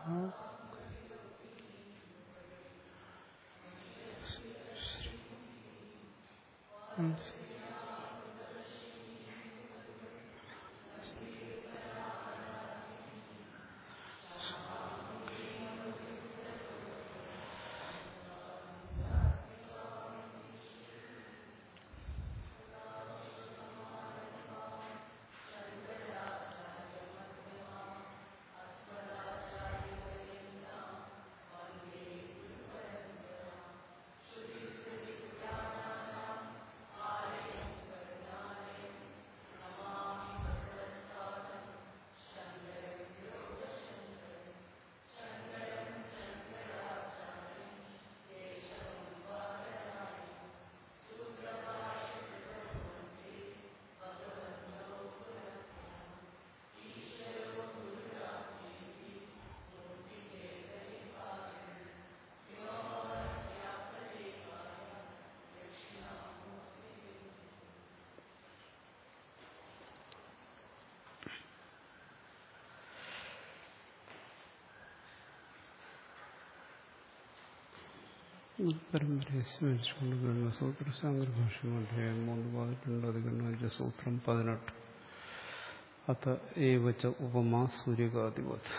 പരമ്പരയെ സ്മരിച്ചുകൊണ്ട് ബ്രഹ്മസൂത്ര സാങ്കരഭാഷ്യം അധ്യായം മൂന്ന് പതിനെട്ടുണ്ട് അധികരണ സൂത്രം പതിനെട്ട് അത ഏവച്ച ഉപമാ സൂര്യകാധിപത്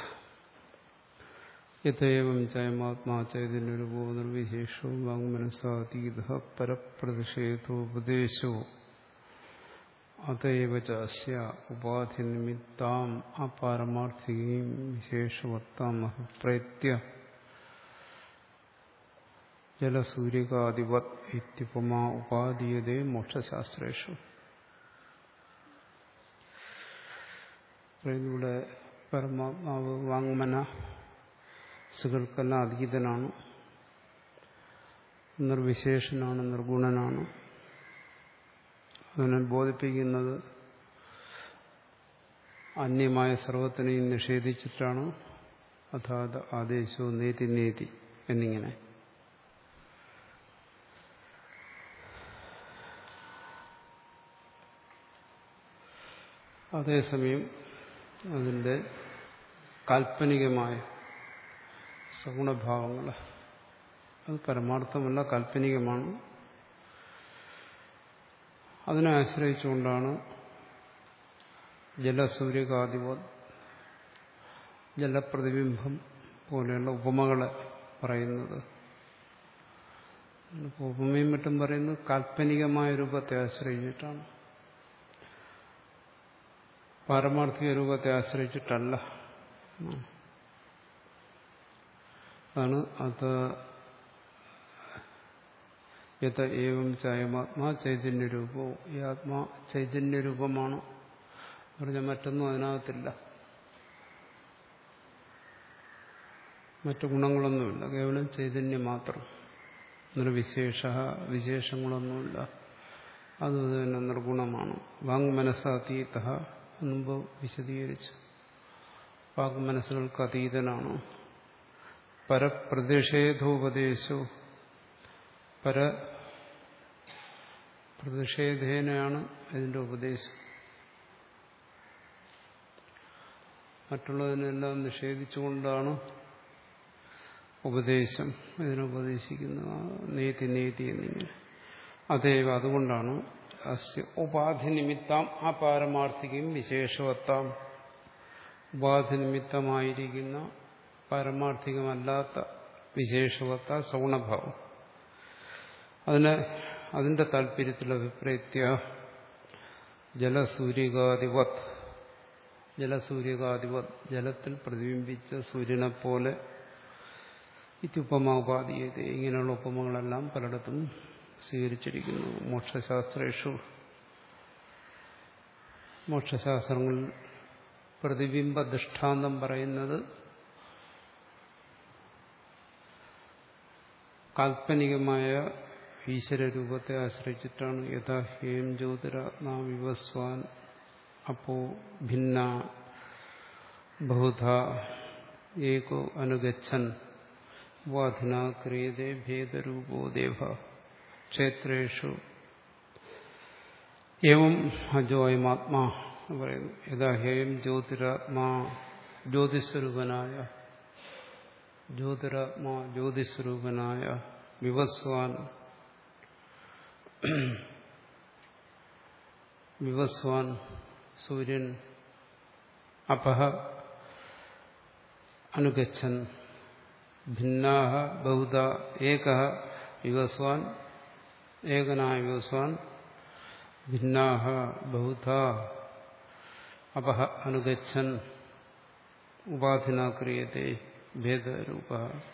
യഥേവം ചയമാത്മാ ചൈതന്യരൂപോ നിർവിശേഷവും വാങ്മനസാതീത പരപ്രതിഷേധോപദേശോ അതേവ ചാസ്യ ഉപാധിനിമിത്താം അപാരമാർത്ഥികയും വിശേഷവത്താം അഭിപ്രേത്യ ജലസൂര്യകാധിപത് ഇത്യുപമാ ഉപാദീയതേ മോക്ഷശാസ്ത്രേഷു ഇവിടെ പരമാത്മാവ് വാങ്മന സുകൾക്കെല്ലാം അതീതനാണ് നിർവിശേഷനാണ് നിർഗുണനാണ് അതിനെ ബോധിപ്പിക്കുന്നത് അന്യമായ സർവത്തിനെയും നിഷേധിച്ചിട്ടാണ് അഥാത് ആദേശവും നേതി നേതി എന്നിങ്ങനെ അതേസമയം അതിൻ്റെ കാൽപ്പനികമായ സഗുണഭാവങ്ങൾ അത് പരമാർത്ഥമല്ല കാൽപ്പനികമാണ് അതിനെ ആശ്രയിച്ചുകൊണ്ടാണ് ജലസൂര്യകാധിപ ജലപ്രതിബിംബം പോലെയുള്ള ഉപമകളെ പറയുന്നത് ഉപമയും മറ്റും പറയുന്നത് കാൽപ്പനികമായ രൂപത്തെ ആശ്രയിച്ചിട്ടാണ് പാരമാർത്ഥിക രൂപത്തെ ആശ്രയിച്ചിട്ടല്ല അതാണ് അത് യഥ ഏവം ചായമാത്മാ ചൈതന്യരൂപവും ഈ ആത്മാ ചൈതന്യരൂപമാണ് പറഞ്ഞാൽ മറ്റൊന്നും അതിനകത്തില്ല മറ്റു ഗുണങ്ങളൊന്നുമില്ല കേവലം ചൈതന്യം മാത്രം നിർവിശേഷ വിശേഷങ്ങളൊന്നുമില്ല അത് തന്നെ നിർഗുണമാണ് വാങ് മനസ്സാതീത മുമ്പ് വിശദീകരിച്ചു വാങ് മനസ്സുകൾക്ക് അതീതനാണ് പരപ്രതിഷേധോപദേശോ പര പ്രതിഷേധേനയാണ് ഇതിന്റെ ഉപദേശം മറ്റുള്ളതിനെല്ലാം നിഷേധിച്ചുകൊണ്ടാണ് ഉപദേശം ഇതിനുപദേശിക്കുന്നത് നീതി നീതി എന്നിങ്ങനെ അതേവ അതുകൊണ്ടാണ് അസ്യ ഉപാധി നിമിത്തം ആ പാരമാർത്ഥികം വിശേഷവത്താം ഉപാധി നിമിത്തമായിരിക്കുന്ന പാരമാർത്ഥികമല്ലാത്ത വിശേഷവത്ത സൗണഭാവം അതിന് അതിന്റെ താല്പര്യത്തിൽ അഭിപ്രേത്യ ജലസൂര്യകാധിപത് ജലസൂര്യകാധിപത് ജലത്തിൽ പ്രതിബിംബിച്ച സൂര്യനെ പോലെ ഇത്യുപമോപാധിയത് ഇങ്ങനെയുള്ള ഉപമകളെല്ലാം പലയിടത്തും സ്വീകരിച്ചിരിക്കുന്നു മോക്ഷശാസ്ത്രേഷു മോക്ഷശാസ്ത്രങ്ങളിൽ പ്രതിബിംബ ദൃഷ്ടാന്തം പറയുന്നത് കാൽപ്പനികമായ ഈശ്വരരൂപത്തെ ആശ്രയിച്ചിട്ടാണ് യഥാ ഹേം ജ്യോതിരാത്മാ വിവസ്വാൻ അപ്പോ ഭിന്ന ബഹുധ ഏകോ അനുഗച്ഛൻ വാധന ക്രിയതേ ഭേദരൂപോ ദേവ ക്ഷേത്രേഷു ഏവം അജോയമാത്മാ പറയുന്നു യഥാ ഹേയം ജ്യോതിരാത്മാ ജ്യോതിസ്വരൂപനായ ജ്യോതിരാത്മാ ജ്യോതിസ്വരൂപനായ വിവസ്വാൻ വിവസ്വാൻ സൂര്യൻ അപഹ അനുഗച്ഛൻ ഭിന്നാഹ ബഹുധ ഏക വിവസ്വാൻ ഏകനായ വിവസ്വാൻ ഭിന്നാഹ ബഹുധ അപഹ അനുഗച്ഛൻ ഉപാധിന ക്രിയത്തെ ഭേദരൂപ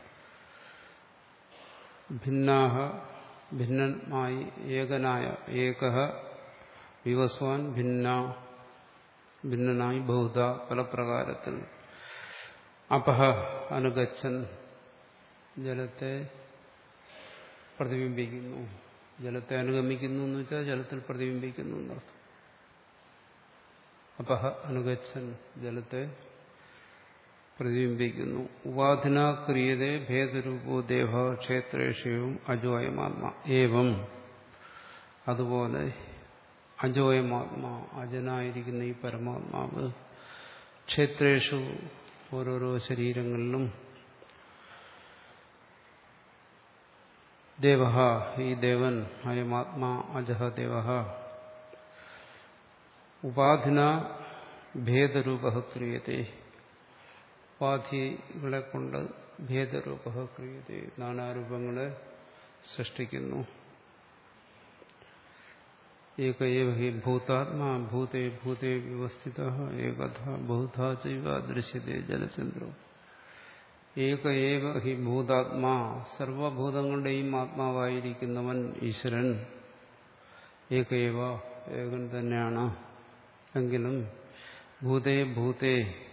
ഭിന്നാഹ ഭിന്നമായി ഏകനായ ഏക വിവസ്വാൻ ഭിന്ന ഭിന്നനായി ബഹുധ പല പ്രകാരത്തിൽ അപഹ അനുഗച്ഛൻ ജലത്തെ പ്രതിബിംബിക്കുന്നു ജലത്തെ അനുഗമിക്കുന്നു എന്ന് വെച്ചാൽ ജലത്തിൽ പ്രതിബിംബിക്കുന്നു എന്നർത്ഥം അപഹ അനുഗച്ഛൻ ജലത്തെ പ്രതിബിംബിക്കുന്നു ഉപാധിന ക്രിയതേ ഭേദരൂപോ ദേവ ക്ഷേത്രേഷവും അജോയമാത്മ ഏവം അതുപോലെ അജോയമാത്മാ അജനായിരിക്കുന്ന ഈ പരമാത്മാവ് ക്ഷേത്രേഷു ഓരോരോ ശരീരങ്ങളിലും ദേവ ഈ ദേവൻ അയമാത്മാ അജഹ ദേവ ഉപാധിന ഭേദരൂപ ക്രിയത്തെ ഉപാധികളെ കൊണ്ട് ഭേദരൂപ ക്രിയത്തെ നാനാരൂപങ്ങളെ സൃഷ്ടിക്കുന്നു ഏകൈവ ഹി ഭൂതാത്മാ ഭൂതേ ഭൂതേ വ്യവസ്ഥിത ഏകഥ ബഹുധാ ചൈവ ദൃശ്യത്തെ ജലചന്ദ്രോ ഏക ഏവ ഹി ഭൂതാത്മാ സർവഭൂതങ്ങളുടെയും ആത്മാവായിരിക്കുന്നവൻ ഈശ്വരൻ ഏകൈവ ഏകൻ തന്നെയാണ് എങ്കിലും ഭൂതേ ഭൂതേ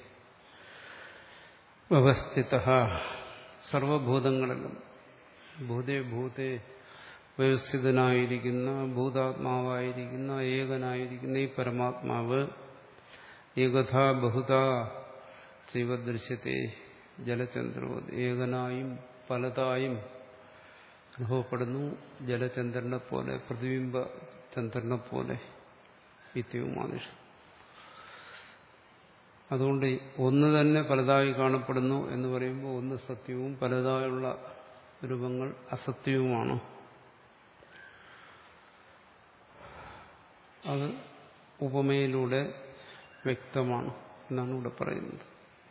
വ്യവസ്ഥിത സർവഭൂതങ്ങളിലും ഭൂതേ ഭൂതേ വ്യവസ്ഥിതനായിരിക്കുന്ന ഭൂതാത്മാവായിരിക്കുന്ന ഏകനായിരിക്കുന്ന ഈ പരമാത്മാവ് ഏകഥാ ബഹുതാ ജീവദൃശ്യത്തെ ജലചന്ദ്രോ ഏകനായും പലതായും അനുഭവപ്പെടുന്നു ജലചന്ദ്രനെ പോലെ പ്രതിബിംബ ചന്ദ്രനെ പോലെ ഇത്യവുമാനുഷ അതുകൊണ്ട് ഒന്ന് തന്നെ പലതായി കാണപ്പെടുന്നു എന്ന് പറയുമ്പോൾ ഒന്ന് സത്യവും പലതായുള്ള രൂപങ്ങൾ അസത്യവുമാണ് അത് ഉപമയിലൂടെ വ്യക്തമാണ് എന്നാണ് ഇവിടെ പറയുന്നത്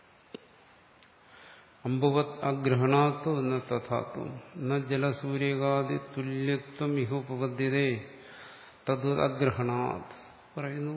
അമ്പുവത് അഗ്രഹണാത്വം എന്ന തഥാത്വം എന്ന ജലസൂര്യകാതി തുല്യത്വം ഇഹോപപദ്ധ്യതേ തത് അഗ്രഹണാത് പറയുന്നു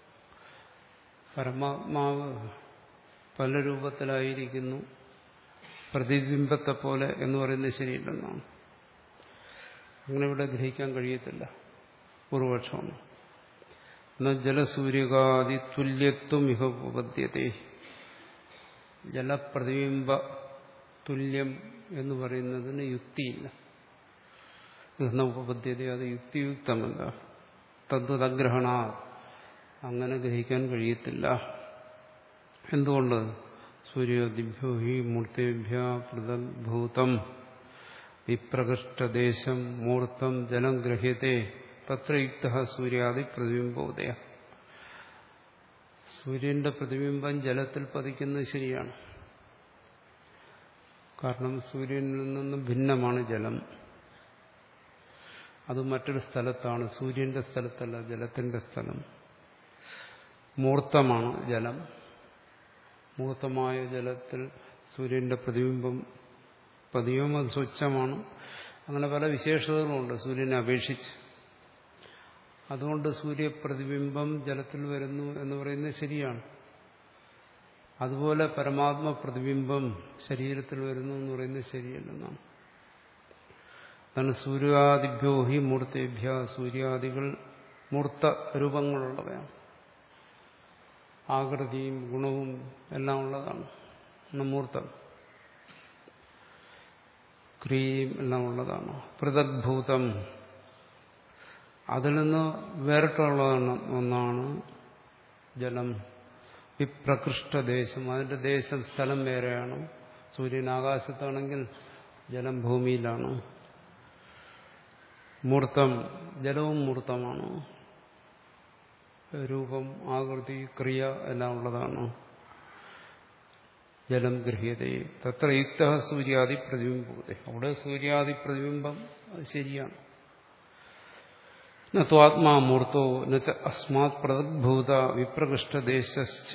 പരമാത്മാവ് പല രൂപത്തിലായിരിക്കുന്നു പ്രതിബിംബത്തെ പോലെ എന്ന് പറയുന്നത് ശരിയില്ലെന്നാണ് അങ്ങനെ ഇവിടെ ഗ്രഹിക്കാൻ കഴിയത്തില്ല പൂർവപക്ഷമാണ് എന്ന ജലസൂര്യകാതി തുല്യത്വം ഇഹ ഉപപദ്ധ്യതേ ജലപ്രതിബിംബ തുല്യം എന്ന് പറയുന്നതിന് യുക്തിയില്ല എന്ന ഉപപദ്ധ്യത അത് യുക്തിയുക്തമല്ല തദ്വതഗ്രഹണ അങ്ങനെ ഗ്രഹിക്കാൻ കഴിയത്തില്ല എന്തുകൊണ്ട് സൂര്യോദിഭ്യോ ഹി മൂർത്തിഭ്യ പൃഥഗ്ഭൂതം വിപ്രകൃഷ്ടദേശം മൂർത്തം ജലം ഗ്രഹ്യത്തെ തത്ര യുക്ത സൂര്യാദി പ്രതിബിംബോദയ സൂര്യന്റെ പ്രതിബിംബം ജലത്തിൽ പതിക്കുന്നത് ശരിയാണ് കാരണം സൂര്യനിൽ നിന്നും ഭിന്നമാണ് ജലം അത് മറ്റൊരു സ്ഥലത്താണ് സൂര്യന്റെ സ്ഥലത്തല്ല ജലത്തിന്റെ സ്ഥലം മൂർത്തമാണ് ജലം മൂർത്തമായ ജലത്തിൽ സൂര്യന്റെ പ്രതിബിംബം പതിയും അത് സ്വച്ഛമാണ് അങ്ങനെ പല വിശേഷതകളുമുണ്ട് സൂര്യനെ അപേക്ഷിച്ച് അതുകൊണ്ട് സൂര്യപ്രതിബിംബം ജലത്തിൽ വരുന്നു എന്ന് പറയുന്നത് ശരിയാണ് അതുപോലെ പരമാത്മ പ്രതിബിംബം ശരീരത്തിൽ വരുന്നു എന്ന് പറയുന്നത് ശരിയല്ലെന്നാണ് അതാണ് സൂര്യാദിഭ്യോ ഹി മൂർത്തേഭ്യ സൂര്യാദികൾ മൂർത്ത രൂപങ്ങളുള്ളവയാണ് ആകൃതിയും ഗുണവും എല്ലാം ഉള്ളതാണ് മൂർത്തം ക്രിയയും എല്ലാം ഉള്ളതാണ് പൃഥഗ്ഭൂതം അതിൽ നിന്ന് വേറിട്ടുള്ളതാണ് ഒന്നാണ് ജലം വിപ്രകൃഷ്ടദേശം അതിന്റെ ദേശം സ്ഥലം വേറെയാണ് സൂര്യൻ ആകാശത്താണെങ്കിൽ ജലം ഭൂമിയിലാണ് മൂർത്തം ജലവും മൂർത്തമാണ് രൂപം ആകൃതി ക്രിയ എല്ലാം ഉള്ളതാണ് ജലം ഗൃഹ്യതേ തത്ര യുക്ത സൂര്യാദി പ്രതിബിംബൂതെ അവിടെ സൂര്യാദി പ്രതിബിംബം അത് ശരിയാണ് ത്വാത്മാമൂർത്തോ എന്നുവെച്ച അസ്മാത് പൃഥഗ്ഭൂത വിപ്രകൃഷ്ടദേശശ്ച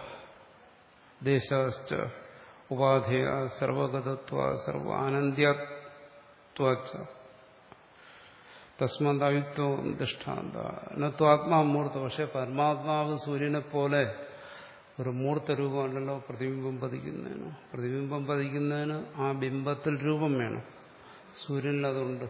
ദേശശ്ച ഉപാധേയ സർവഗതത്വ സർവ ആനന്ദ്യത്വച്ച തസ്മന്തായുക്തോ ദൃഷ്ടാന്ത നത്വാത്മാമൂർത്ത പക്ഷെ പരമാത്മാവ് സൂര്യനെ പോലെ ഒരു മൂർത്ത രൂപമല്ലല്ലോ പ്രതിബിംബം പതിക്കുന്നതിന് പ്രതിബിംബം പതിക്കുന്നതിന് ആ ബിംബത്തിൽ രൂപം വേണം സൂര്യനിൽ അതുണ്ട്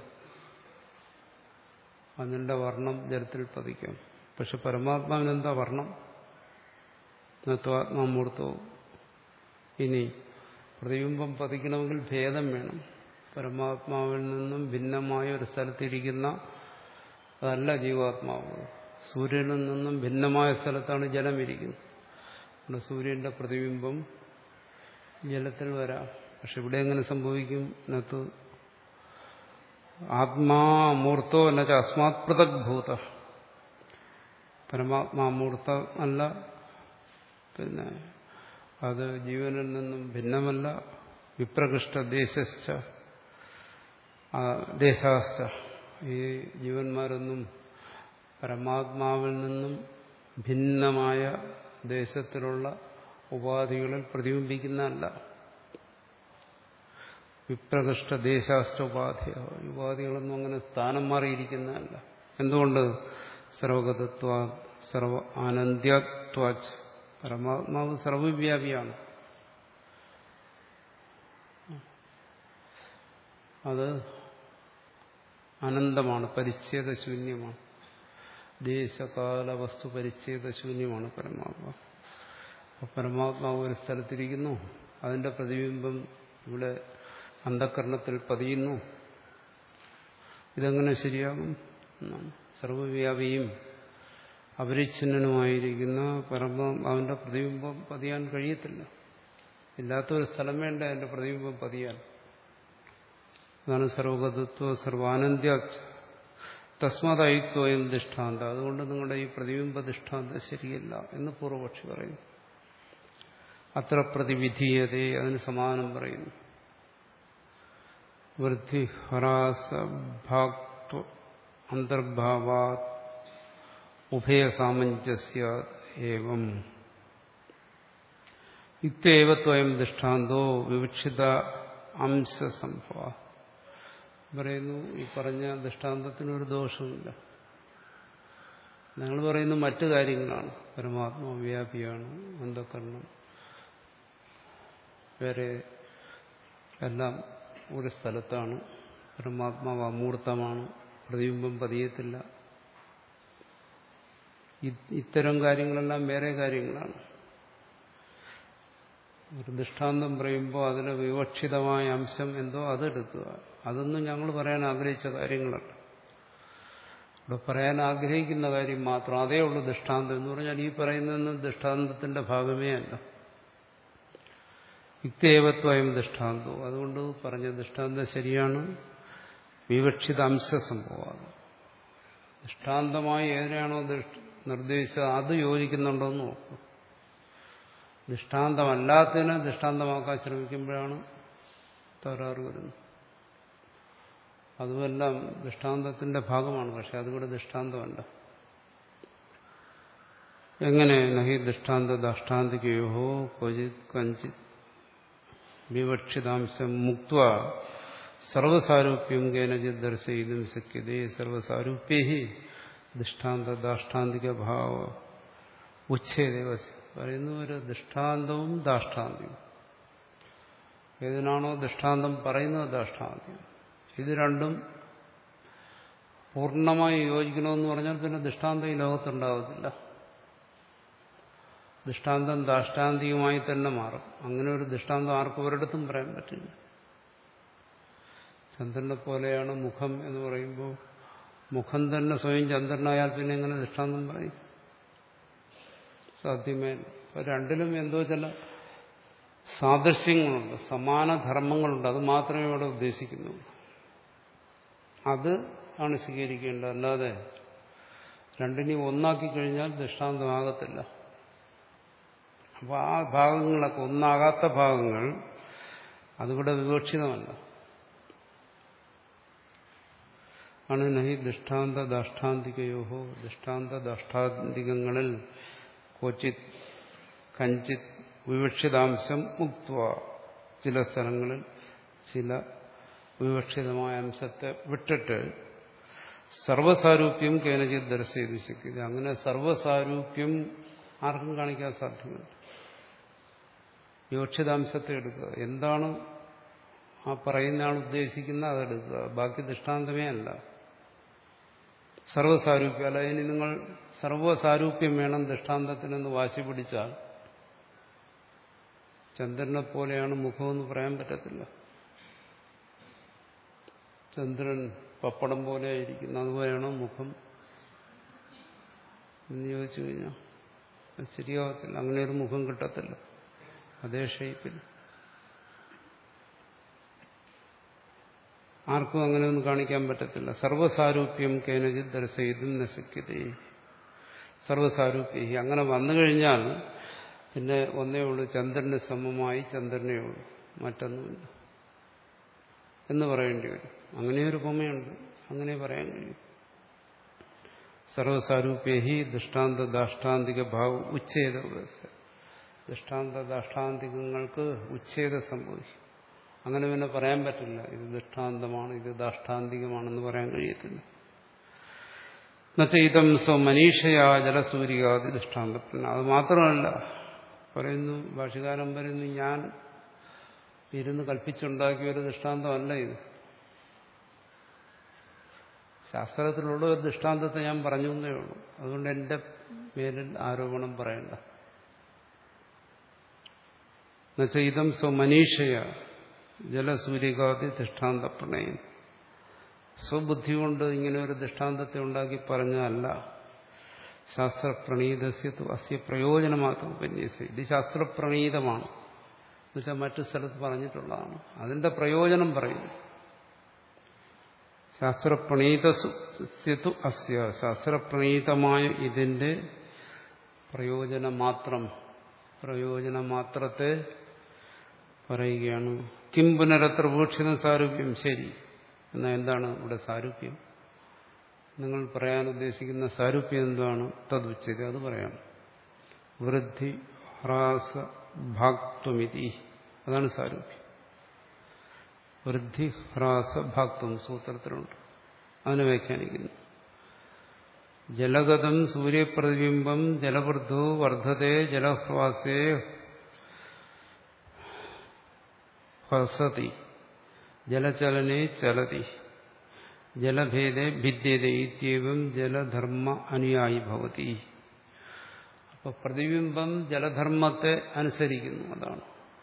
അതിന്റെ വർണ്ണം ജലത്തിൽ പതിക്കാം പക്ഷെ പരമാത്മാവിനെന്താ വർണ്ണം നത്വാത്മാമൂർത്തവും ഇനി പ്രതിബിംബം പതിക്കണമെങ്കിൽ ഭേദം വേണം പരമാത്മാവിൽ നിന്നും ഭിന്നമായ ഒരു സ്ഥലത്തിരിക്കുന്ന അതല്ല ജീവാത്മാവ് സൂര്യനിൽ നിന്നും ഭിന്നമായ സ്ഥലത്താണ് ജലം ഇരിക്കുന്നത് അവിടെ സൂര്യന്റെ പ്രതിബിംബം ജലത്തിൽ വരാം പക്ഷെ ഇവിടെ എങ്ങനെ സംഭവിക്കും നത്ത് ആത്മാമൂർത്തോ എന്നുവെച്ച അസ്മാത് പൃഥഗ്ഭൂത പരമാത്മാമൂർത്ത അല്ല പിന്നെ അത് ജീവനിൽ നിന്നും ഭിന്നമല്ല വിപ്രകൃഷ്ട ദേശശ്ച ദേശാശ്ച ഈ ജീവന്മാരൊന്നും പരമാത്മാവിൽ നിന്നും ഭിന്നമായ ദേശത്തിലുള്ള ഉപാധികളിൽ പ്രതിബിംബിക്കുന്നതല്ല വിപ്രകൃഷ്ട ദേശാഷ്ട ഉപാധി ഉപാധികളൊന്നും അങ്ങനെ സ്ഥാനം മാറിയിരിക്കുന്നതല്ല എന്തുകൊണ്ട് സർവഗതത്വ സർവ ആനന്ദ്യത്വാച്ച് പരമാത്മാവ് സർവവ്യാപിയാണ് അത് അനന്തമാണ് പരിച്ഛേദശൂന്യമാണ് ദേശകാല വസ്തു പരിച്ഛേദശൂന്യമാണ് പരമാത്മാവ് അപ്പോൾ പരമാത്മാവ് ഒരു സ്ഥലത്തിരിക്കുന്നു അതിന്റെ പ്രതിബിംബം ഇവിടെ അന്ധകരണത്തിൽ പതിയുന്നു ഇതെങ്ങനെ ശരിയാകും എന്നാണ് സർവവ്യാപിയും അപരിച്ഛിന്നനുമായിരിക്കുന്ന പരമാത്മാവിന്റെ പ്രതിബിംബം പതിയാൻ കഴിയത്തില്ല ഇല്ലാത്തൊരു സ്ഥലം വേണ്ട അതിന്റെ പ്രതിബിംബം പതിയാൻ അതാണ് സർവഗതത്വ സർവാനന്ദ്യ തസ്മാതായിത്വയം ദൃഷ്ടാന്ത അതുകൊണ്ട് നിങ്ങളുടെ ഈ പ്രതിബിംബ ദൃഷ്ടാന്ത ശരിയല്ല എന്ന് പൂർവപക്ഷി പറയുന്നു അത്ര പ്രതിവിധീയതേ അതിന് സമാനം പറയുന്നു വൃദ്ധി ഹ്രാസഭാക്വ അന്തർഭാവാ ഉഭയസാമഞ്ജസ്യ ഏവം യുക്തേവത്വയം ദൃഷ്ടാന്തോ വിവക്ഷിത അംശസംഭവ പറയുന്നു ഈ പറഞ്ഞ ദൃഷ്ടാന്തത്തിനൊരു ദോഷമില്ല നിങ്ങൾ പറയുന്ന മറ്റു കാര്യങ്ങളാണ് പരമാത്മാ വ്യാപിയാണ് അന്ധകരണം വേറെ എല്ലാം ഒരു സ്ഥലത്താണ് പരമാത്മാവ് അമൂർത്തമാണ് പ്രതിബിംബം പതിയത്തില്ല ഇത്തരം കാര്യങ്ങളെല്ലാം വേറെ കാര്യങ്ങളാണ് ഒരു ദൃഷ്ടാന്തം പറയുമ്പോൾ അതിലെ വിവക്ഷിതമായ അംശം എന്തോ അതെടുക്കുക അതൊന്നും ഞങ്ങൾ പറയാൻ ആഗ്രഹിച്ച കാര്യങ്ങളല്ല ഇവിടെ പറയാൻ ആഗ്രഹിക്കുന്ന കാര്യം മാത്രം അതേ ഉള്ളൂ ദൃഷ്ടാന്തം എന്ന് പറഞ്ഞാൽ ഈ പറയുന്നതൊന്നും ദൃഷ്ടാന്തത്തിന്റെ ഭാഗമേ അല്ല യുക്തേവത്വയം ദൃഷ്ടാന്തവും അതുകൊണ്ട് പറഞ്ഞ ദൃഷ്ടാന്തം ശരിയാണ് വിവക്ഷിത അംശ സംഭവം ദൃഷ്ടാന്തമായി ഏതിനാണോ നിർദ്ദേശിച്ചത് അത് യോജിക്കുന്നുണ്ടോ എന്ന് നോക്കും ദൃഷ്ടാന്തമല്ലാത്തതിനെ ദൃഷ്ടാന്തമാക്കാൻ ശ്രമിക്കുമ്പോഴാണ് തകരാറ് വരുന്നത് അതുമെല്ലാം ദൃഷ്ടാന്തത്തിന്റെ ഭാഗമാണ് പക്ഷെ അതിവിടെ ദൃഷ്ടാന്തമല്ല എങ്ങനെ നഹി ദൃഷ്ടാന്ത ദാഷ്ടാന്തികയോ ക്വചിത് കഞ്ചിത് വിവക്ഷിതാംശം മുക്ത സർവസാരൂപ്യം കേനചിത് ദർശയിതും ശക്യതേ സർവസാരൂപ്യഹി ദൃഷ്ടാന്ത ദാഷ്ടാന്തിക ഭാവ ഉച്ഛേദേവ പറയുന്നു ഒരു ദൃഷ്ടാന്തവും ദാഷ്ടാന്തിയും ഏതിനാണോ ദൃഷ്ടാന്തം പറയുന്നത് ദാഷ്ടാന്തിയും ഇത് രണ്ടും പൂർണ്ണമായി യോജിക്കണമെന്ന് പറഞ്ഞാൽ പിന്നെ ദൃഷ്ടാന്തം ഈ ലോകത്തുണ്ടാകത്തില്ല ദൃഷ്ടാന്തം ദാഷ്ടാന്തികമായി തന്നെ മാറും അങ്ങനെ ഒരു ദൃഷ്ടാന്തം ആർക്കും ഒരിടത്തും പറയാൻ പറ്റില്ല ചന്ദ്രനെ പോലെയാണ് മുഖം എന്ന് പറയുമ്പോൾ മുഖം തന്നെ സ്വയം ചന്ദ്രനായാൽ പിന്നെ എങ്ങനെ ദൃഷ്ടാന്തം പറയും സാധ്യമേ അപ്പൊ രണ്ടിലും എന്തോ ചില സാദൃശ്യങ്ങളുണ്ട് സമാന ധർമ്മങ്ങളുണ്ട് അത് മാത്രമേ ഇവിടെ ഉദ്ദേശിക്കുന്നുള്ളൂ അത് ആണ് സ്വീകരിക്കേണ്ടത് അല്ലാതെ രണ്ടിനെയും ഒന്നാക്കി കഴിഞ്ഞാൽ ദൃഷ്ടാന്തമാകത്തില്ല അപ്പോൾ ആ ഭാഗങ്ങളൊക്കെ ഒന്നാകാത്ത ഭാഗങ്ങൾ അതിവിടെ വിവക്ഷിതമല്ല ആണ് നഹി ദൃഷ്ടാന്ത ദാഷ്ടാന്തികയോഹോ ദൃഷ്ടാന്ത ദാഷ്ടാന്തികങ്ങളിൽ ക്വചിത് കഞ്ചിത് വിവക്ഷിതാംശം മുക്ത ചില സ്ഥലങ്ങളിൽ ചില വിവക്ഷിതമായ അംശത്തെ വിട്ടിട്ട് സർവസാരൂപ്യം കേനജിത് ദർശയത് ശക്തി അങ്ങനെ സർവസാരൂപ്യം ആർക്കും കാണിക്കാൻ സാധ്യമല്ല വിവക്ഷിതാംശത്തെ എടുക്കുക എന്താണ് ആ പറയുന്ന ആൾ ഉദ്ദേശിക്കുന്ന അതെടുക്കുക ബാക്കി ദൃഷ്ടാന്തമേ അല്ല സർവസാരൂപ്യം അല്ല ഇനി നിങ്ങൾ സർവസാരൂപ്യം വേണം ദൃഷ്ടാന്തത്തിനെന്ന് വാശി പിടിച്ചാൽ ചന്ദ്രനെ പോലെയാണ് മുഖമെന്ന് പറയാൻ പറ്റത്തില്ല ചന്ദ്രൻ പപ്പടം പോലെ ആയിരിക്കുന്നു അതുപോലെയാണോ മുഖം എന്ന് ചോദിച്ചു കഴിഞ്ഞാൽ അത് ശരിയാവത്തില്ല അങ്ങനെ ഒരു മുഖം കിട്ടത്തില്ല അതേ ഷേപ്പിൽ ആർക്കും അങ്ങനെ ഒന്നും കാണിക്കാൻ പറ്റത്തില്ല സർവസാരൂപ്യം കേനജിത് ദർശയിതും നശിക്കതേ സർവസാരൂപ്യ അങ്ങനെ വന്നു കഴിഞ്ഞാൽ പിന്നെ ഒന്നേ ഉള്ളൂ ചന്ദ്രന് സമമായി ചന്ദ്രനേ ഉള്ളൂ മറ്റൊന്നുമില്ല എന്ന് പറയേണ്ടി വരും അങ്ങനെ ഒരു ഉപമയുണ്ട് അങ്ങനെ പറയാൻ കഴിയും സർവസാരൂപ്യഹി ദൃഷ്ടാന്ത ദാഷ്ടാന്തിക ഭാവം ഉച്ഛേദ ദൃഷ്ടാന്ത ദാഷ്ടാന്തികങ്ങൾക്ക് ഉച്ഛേദം സംഭവിക്കും അങ്ങനെ പിന്നെ പറയാൻ പറ്റില്ല ഇത് ദൃഷ്ടാന്തമാണ് ഇത് ദാഷ്ടാന്തികമാണെന്ന് പറയാൻ കഴിയത്തില്ല എന്നുവെച്ചാൽ സ്വ മനീഷയാ ജലസൂരികാതി ദൃഷ്ടാന്തത്തിന് അത് മാത്രമല്ല പറയുന്നു ഭാഷകാരൻ പറയുന്നു ഞാൻ ഇരുന്ന് കൽപ്പിച്ചുണ്ടാക്കിയ ഒരു ദൃഷ്ടാന്തമല്ല ഇത് ശാസ്ത്രത്തിലുള്ള ഒരു ദൃഷ്ടാന്തത്തെ ഞാൻ പറഞ്ഞു എന്നേ ഉള്ളൂ അതുകൊണ്ട് എന്റെ മേലിൽ ആരോപണം പറയണ്ട എന്നുവെച്ചാൽ ഇതം സ്വമനീഷയ ജലസൂര്യകാതി ദൃഷ്ടാന്ത പ്രണയം സ്വബുദ്ധി കൊണ്ട് ഇങ്ങനെ ഒരു ദൃഷ്ടാന്തത്തെ ഉണ്ടാക്കി പറഞ്ഞതല്ല ശാസ്ത്രപ്രണീതസ്യ അസ്യ പ്രയോജനമാത്രം ഉപന്യസ ഇത് ശാസ്ത്രപ്രണീതമാണ് എന്നുവെച്ചാൽ മറ്റു സ്ഥലത്ത് പറഞ്ഞിട്ടുള്ളതാണ് അതിന്റെ പ്രയോജനം പറയുന്നു ശാസ്ത്രപ്രണീതസ്യത്തു അസ്യ ശാസ്ത്രപ്രണീതമായ ഇതിന്റെ പ്രയോജനം മാത്രം പ്രയോജനം മാത്രത്തെ പറയുകയാണ് കിം പുനരത്ര വീക്ഷിത സാരൂപ്യം ശരി എന്നാൽ എന്താണ് ഇവിടെ സാരൂപ്യം നിങ്ങൾ പറയാൻ ഉദ്ദേശിക്കുന്ന സാരൂപ്യം എന്താണ് തതുച്ചത് അത് പറയാം വൃദ്ധി ഹ്രാസ ഭാക്വമിതി അതാണ് സാരൂപ്യം വൃദ്ധി ഹ്രാസ ഭാക്വം സൂത്രത്തിലുണ്ട് അതിനെ വ്യാഖ്യാനിക്കുന്നു ജലഗതം സൂര്യപ്രതിബിംബം ജലവൃദ്ധോ വർദ്ധത്തെ ജലഹ്രാസേ ഹസതി ജലചലനെ ചലതി ജലഭേദെ ഭിദ്യത ഇത്യവും ജലധർമ്മ അനുയായി ഭവതി അപ്പൊ പ്രതിബിംബം ജലധർമ്മത്തെ അനുസരിക്കുന്നു അതാണ്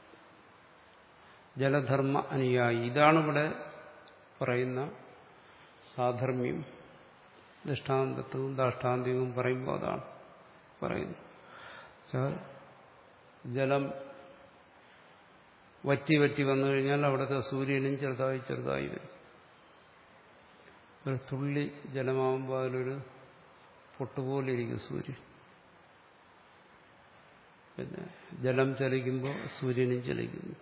ജലധർമ്മ അനുയായി ഇതാണ് ഇവിടെ പറയുന്ന സാധർമ്മ്യം ദൃഷ്ടാന്തത്വവും ദാഷ്ടാന്തികവും പറയുമ്പോൾ അതാണ് പറയുന്നു ജലം വറ്റി വറ്റി വന്നു കഴിഞ്ഞാൽ അവിടുത്തെ സൂര്യനും ചെറുതായി ചെറുതായി വരും ഒരു തുള്ളി ജലമാകുമ്പോൾ അതിലൊരു പൊട്ടുപോലെ ഇരിക്കും സൂര്യൻ പിന്നെ ജലം ചലിക്കുമ്പോൾ സൂര്യനും ചലിക്കുന്നു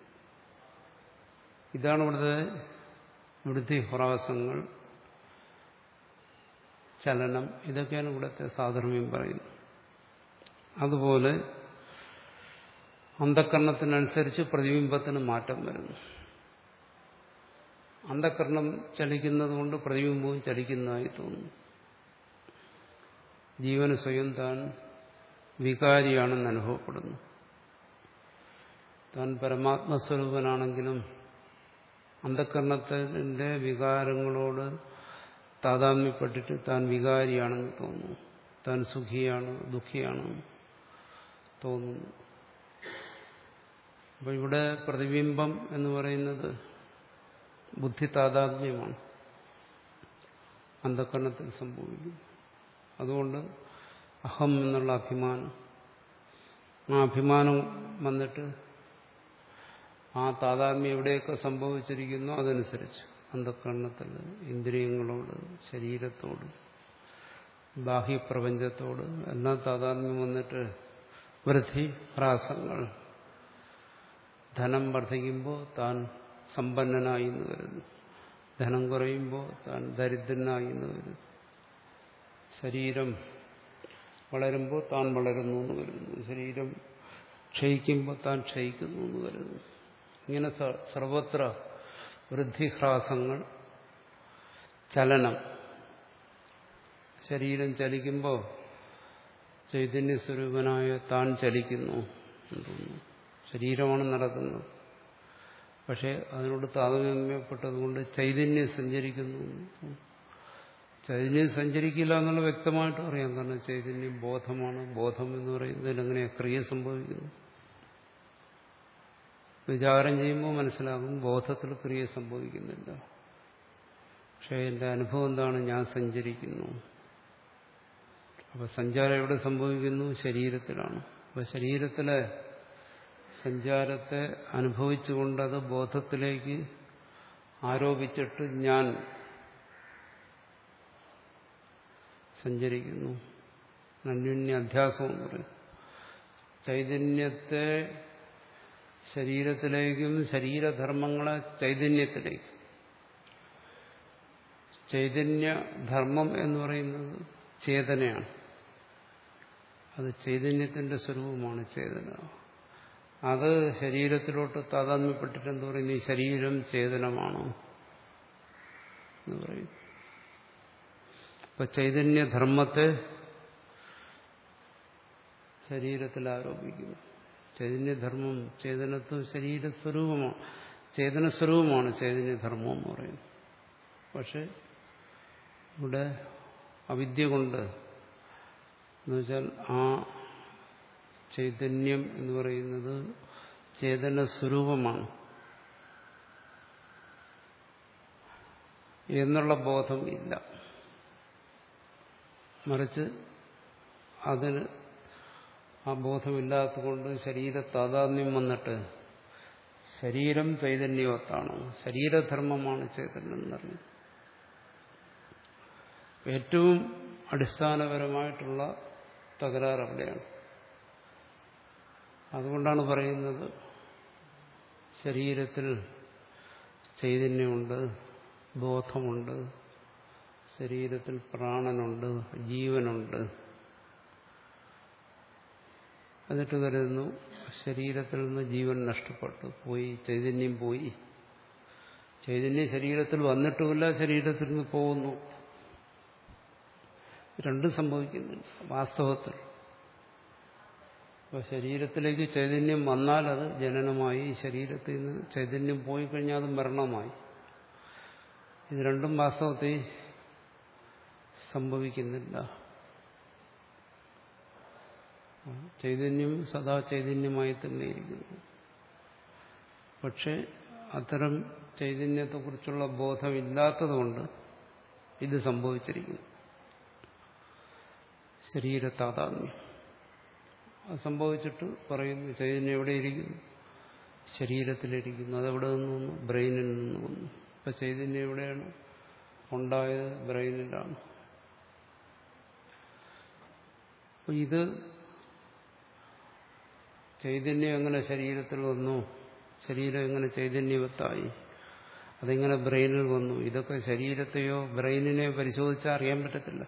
ഇതാണ് ഇവിടുത്തെ വൃദ്ധി ഹ്രാസങ്ങൾ ചലനം ഇതൊക്കെയാണ് ഇവിടുത്തെ സാധർമ്മ്യം പറയുന്നത് അതുപോലെ അന്ധക്കരണത്തിനനുസരിച്ച് പ്രതിബിംബത്തിന് മാറ്റം വരുന്നു അന്ധക്കരണം ചലിക്കുന്നത് കൊണ്ട് പ്രതിബിംബവും ചലിക്കുന്നതായി തോന്നുന്നു ജീവന് സ്വയം താൻ വികാരിയാണെന്ന് അനുഭവപ്പെടുന്നു താൻ പരമാത്മസ്വരൂപനാണെങ്കിലും അന്ധക്കരണത്തിന്റെ വികാരങ്ങളോട് താതാമ്യപ്പെട്ടിട്ട് താൻ വികാരിയാണെന്ന് തോന്നുന്നു താൻ സുഖിയാണ് ദുഃഖിയാണെന്ന് തോന്നുന്നു അപ്പോൾ ഇവിടെ പ്രതിബിംബം എന്ന് പറയുന്നത് ബുദ്ധി താതാത്മ്യമാണ് അന്ധക്കരണത്തിൽ സംഭവിക്കും അതുകൊണ്ട് അഹം എന്നുള്ള അഭിമാനം ആ അഭിമാനം വന്നിട്ട് ആ താതാത്മ്യം എവിടെയൊക്കെ സംഭവിച്ചിരിക്കുന്നോ അതനുസരിച്ച് അന്ധക്കരണത്തിൽ ഇന്ദ്രിയങ്ങളോട് ശരീരത്തോട് ബാഹ്യപ്രപഞ്ചത്തോട് എല്ലാം താതാത്മ്യം വന്നിട്ട് വൃദ്ധി ഹ്രാസങ്ങൾ ധനം വർദ്ധിക്കുമ്പോൾ താൻ സമ്പന്നനായി എന്ന് വരുന്നു ധനം കുറയുമ്പോൾ താൻ ദരിദ്രനായി എന്ന് വരുന്നു ശരീരം വളരുമ്പോൾ താൻ വളരുന്നു എന്ന് വരുന്നു ശരീരം ക്ഷയിക്കുമ്പോൾ താൻ ക്ഷയിക്കുന്നു എന്ന് വരുന്നു ഇങ്ങനെ സർവത്ര വൃദ്ധിഹ്രാസങ്ങൾ ചലനം ശരീരം ചലിക്കുമ്പോൾ ചൈതന്യസ്വരൂപനായ താൻ ചലിക്കുന്നു എന്തോന്നു ശരീരമാണ് നടക്കുന്നത് പക്ഷെ അതിനോട് താതാത്മ്യപ്പെട്ടതുകൊണ്ട് ചൈതന്യം സഞ്ചരിക്കുന്നു ചൈതന്യം സഞ്ചരിക്കില്ല എന്നുള്ള വ്യക്തമായിട്ടും അറിയാം കാരണം ചൈതന്യം ബോധമാണ് ബോധം എന്ന് പറയുന്നതിൽ എങ്ങനെ ക്രിയ സംഭവിക്കുന്നു വിചാരം ചെയ്യുമ്പോൾ മനസ്സിലാകും ബോധത്തിൽ ക്രിയ സംഭവിക്കുന്നില്ല പക്ഷെ എന്റെ അനുഭവം എന്താണ് ഞാൻ സഞ്ചരിക്കുന്നു അപ്പൊ സഞ്ചാരം എവിടെ സംഭവിക്കുന്നു ശരീരത്തിലാണ് അപ്പൊ ശരീരത്തിലെ സഞ്ചാരത്തെ അനുഭവിച്ചുകൊണ്ട് അത് ബോധത്തിലേക്ക് ആരോപിച്ചിട്ട് ഞാൻ സഞ്ചരിക്കുന്നു അന്യോന്യ അധ്യാസം എന്ന് പറയും ചൈതന്യത്തെ ശരീരത്തിലേക്കും ശരീരധർമ്മങ്ങളെ ചൈതന്യത്തിലേക്കും ചൈതന്യധർമ്മം എന്ന് പറയുന്നത് ചേതനയാണ് അത് ചൈതന്യത്തിന്റെ സ്വരൂപമാണ് ചേതന അത് ശരീരത്തിലോട്ട് താതാത്മ്യപ്പെട്ടിട്ട് എന്ത് പറയുന്നു ഈ ശരീരം ചേതനമാണോ എന്ന് പറയും അപ്പൊ ചൈതന്യധർമ്മത്തെ ശരീരത്തിൽ ആരോപിക്കുന്നു ചൈതന്യധർമ്മം ചേതനത്വം ശരീരസ്വരൂപമാണ് ചേതനസ്വരൂപമാണ് ചൈതന്യധർമ്മം എന്ന് പറയുന്നത് പക്ഷെ ഇവിടെ അവിദ്യ കൊണ്ട് എന്നുവെച്ചാൽ ആ ചൈതന്യം എന്ന് പറയുന്നത് ചേതന സ്വരൂപമാണ് എന്നുള്ള ബോധം ഇല്ല മറിച്ച് അതിന് ആ ബോധമില്ലാത്തതുകൊണ്ട് ശരീര താതാത്മ്യം വന്നിട്ട് ശരീരം ചൈതന്യവത്താണ് ശരീരധർമ്മമാണ് ചൈതന്യം എന്നറിയുന്നത് ഏറ്റവും അടിസ്ഥാനപരമായിട്ടുള്ള തകരാറ് അവിടെയാണ് അതുകൊണ്ടാണ് പറയുന്നത് ശരീരത്തിൽ ചൈതന്യമുണ്ട് ബോധമുണ്ട് ശരീരത്തിൽ പ്രാണനുണ്ട് ജീവനുണ്ട് എന്നിട്ട് കരുതുന്നു ശരീരത്തിൽ നിന്ന് ജീവൻ നഷ്ടപ്പെട്ടു പോയി ചൈതന്യം പോയി ചൈതന്യം ശരീരത്തിൽ വന്നിട്ടുമില്ല ശരീരത്തിൽ നിന്ന് പോകുന്നു രണ്ടും സംഭവിക്കുന്നുണ്ട് വാസ്തവത്തിൽ അപ്പോൾ ശരീരത്തിലേക്ക് ചൈതന്യം വന്നാൽ അത് ജനനമായി ശരീരത്തിൽ നിന്ന് ചൈതന്യം പോയി കഴിഞ്ഞാൽ അത് മരണമായി ഇത് രണ്ടും വാസ്തവത്തിൽ സംഭവിക്കുന്നില്ല ചൈതന്യം സദാ ചൈതന്യമായി തന്നെ ഇരിക്കുന്നു പക്ഷെ അത്തരം ചൈതന്യത്തെക്കുറിച്ചുള്ള ബോധമില്ലാത്തതുകൊണ്ട് ഇത് സംഭവിച്ചിരിക്കുന്നു ശരീരത്താതാത്മ്യം അത് സംഭവിച്ചിട്ട് പറയുന്നു ചൈതന്യം എവിടെയിരിക്കുന്നു ശരീരത്തിലിരിക്കുന്നു അതെവിടെ നിന്ന് വന്നു ബ്രെയിനിൽ നിന്ന് വന്നു ഇപ്പൊ ചൈതന്യം എവിടെയാണ് ഉണ്ടായത് ബ്രെയിനിലാണ് അപ്പൊ ഇത് ചൈതന്യം എങ്ങനെ ശരീരത്തിൽ വന്നു ശരീരം എങ്ങനെ ചൈതന്യവത്തായി അതെങ്ങനെ ബ്രെയിനിൽ വന്നു ഇതൊക്കെ ശരീരത്തെയോ ബ്രെയിനിനെയോ പരിശോധിച്ചാൽ അറിയാൻ പറ്റത്തില്ല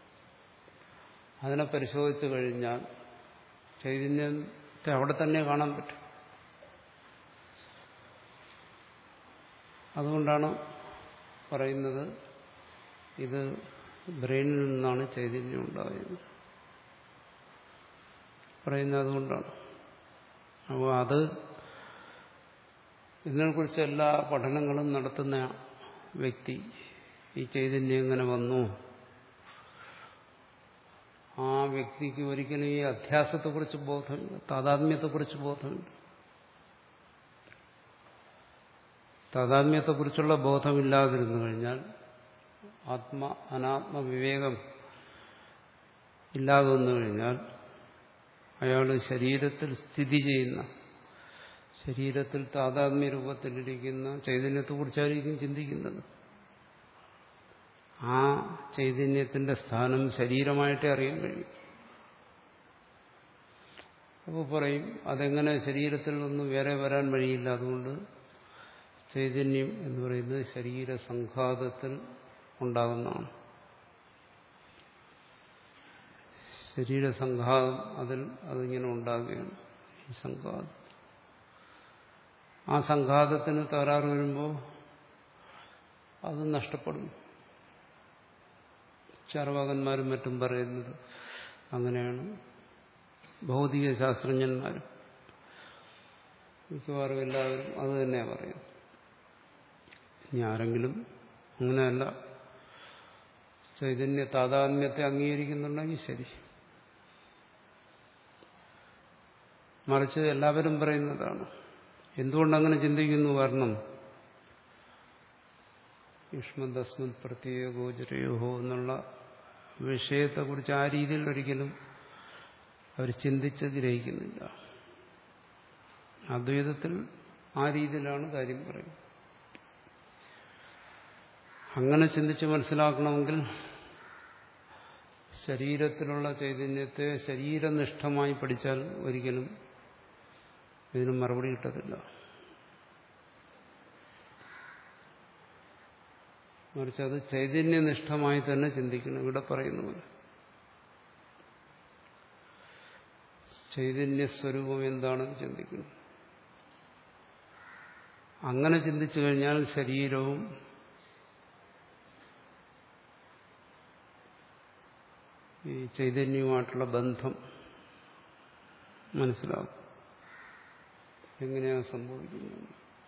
അതിനെ പരിശോധിച്ചു കഴിഞ്ഞാൽ ചൈതന്യത്തെ അവിടെ തന്നെ കാണാൻ പറ്റും അതുകൊണ്ടാണ് പറയുന്നത് ഇത് ബ്രെയിനിൽ നിന്നാണ് ചൈതന്യം ഉണ്ടായത് പറയുന്നത് അതുകൊണ്ടാണ് അപ്പോൾ അത് ഇതിനെക്കുറിച്ച് എല്ലാ പഠനങ്ങളും നടത്തുന്ന വ്യക്തി ഈ ചൈതന്യം എങ്ങനെ വന്നു ആ വ്യക്തിക്ക് ഒരിക്കലും ഈ അധ്യാസത്തെക്കുറിച്ച് ബോധമില്ല താതാത്മ്യത്തെക്കുറിച്ച് ബോധമില്ല താതാത്മ്യത്തെക്കുറിച്ചുള്ള ബോധമില്ലാതിരുന്നു കഴിഞ്ഞാൽ ആത്മ അനാത്മ വിവേകം ഇല്ലാതെ വന്നു കഴിഞ്ഞാൽ അയാൾ ശരീരത്തിൽ സ്ഥിതി ചെയ്യുന്ന ശരീരത്തിൽ താതാത്മ്യ രൂപത്തിലിരിക്കുന്ന ചൈതന്യത്തെക്കുറിച്ചായിരിക്കും ചിന്തിക്കുന്നത് ആ ചൈതന്യത്തിന്റെ സ്ഥാനം ശരീരമായിട്ടേ അറിയാൻ കഴിയും അപ്പോൾ പറയും അതെങ്ങനെ ശരീരത്തിൽ നിന്ന് വേറെ വരാൻ വഴിയില്ല അതുകൊണ്ട് ചൈതന്യം എന്ന് പറയുന്നത് ശരീരസംഘാതത്തിൽ ഉണ്ടാകുന്നതാണ് ശരീരസംഘാതം അതിൽ അതിങ്ങനെ ഉണ്ടാകുകയാണ് ഈ സംഘാതം ആ സംഘാതത്തിന് തകരാറ് വരുമ്പോൾ അത് നഷ്ടപ്പെടും ചാർവാകന്മാരും മറ്റും പറയുന്നത് അങ്ങനെയാണ് ഭൗതിക ശാസ്ത്രജ്ഞന്മാരും മിക്കവാറും എല്ലാവരും അത് തന്നെയാണ് പറയുന്നത് ഇനി ആരെങ്കിലും അങ്ങനെയല്ല ചൈതന്യ താതാത്മ്യത്തെ അംഗീകരിക്കുന്നുണ്ടെങ്കിൽ ശരി മറിച്ച് എല്ലാവരും പറയുന്നതാണ് എന്തുകൊണ്ടങ്ങനെ ചിന്തിക്കുന്നു കാരണം യുഷ്മദസ്മത് പ്രത്യേക ഗോചരയോഹോ എന്നുള്ള വിഷയത്തെക്കുറിച്ച് ആ രീതിയിൽ ഒരിക്കലും അവർ ചിന്തിച്ച് ഗ്രഹിക്കുന്നില്ല അദ്വൈതത്തിൽ ആ രീതിയിലാണ് കാര്യം പറയുന്നത് അങ്ങനെ ചിന്തിച്ച് മനസ്സിലാക്കണമെങ്കിൽ ശരീരത്തിലുള്ള ചൈതന്യത്തെ ശരീരനിഷ്ഠമായി പഠിച്ചാൽ ഒരിക്കലും ഇതിന് മറുപടി കിട്ടത്തില്ല മറിച്ച് അത് ചൈതന്യനിഷ്ഠമായി തന്നെ ചിന്തിക്കണം ഇവിടെ പറയുന്ന പോലെ ചൈതന്യസ്വരൂപം എന്താണെന്ന് ചിന്തിക്കണം അങ്ങനെ ചിന്തിച്ചു കഴിഞ്ഞാൽ ശരീരവും ഈ ചൈതന്യവുമായിട്ടുള്ള ബന്ധം മനസ്സിലാവും എങ്ങനെയാണ് സംഭവിക്കുന്നത്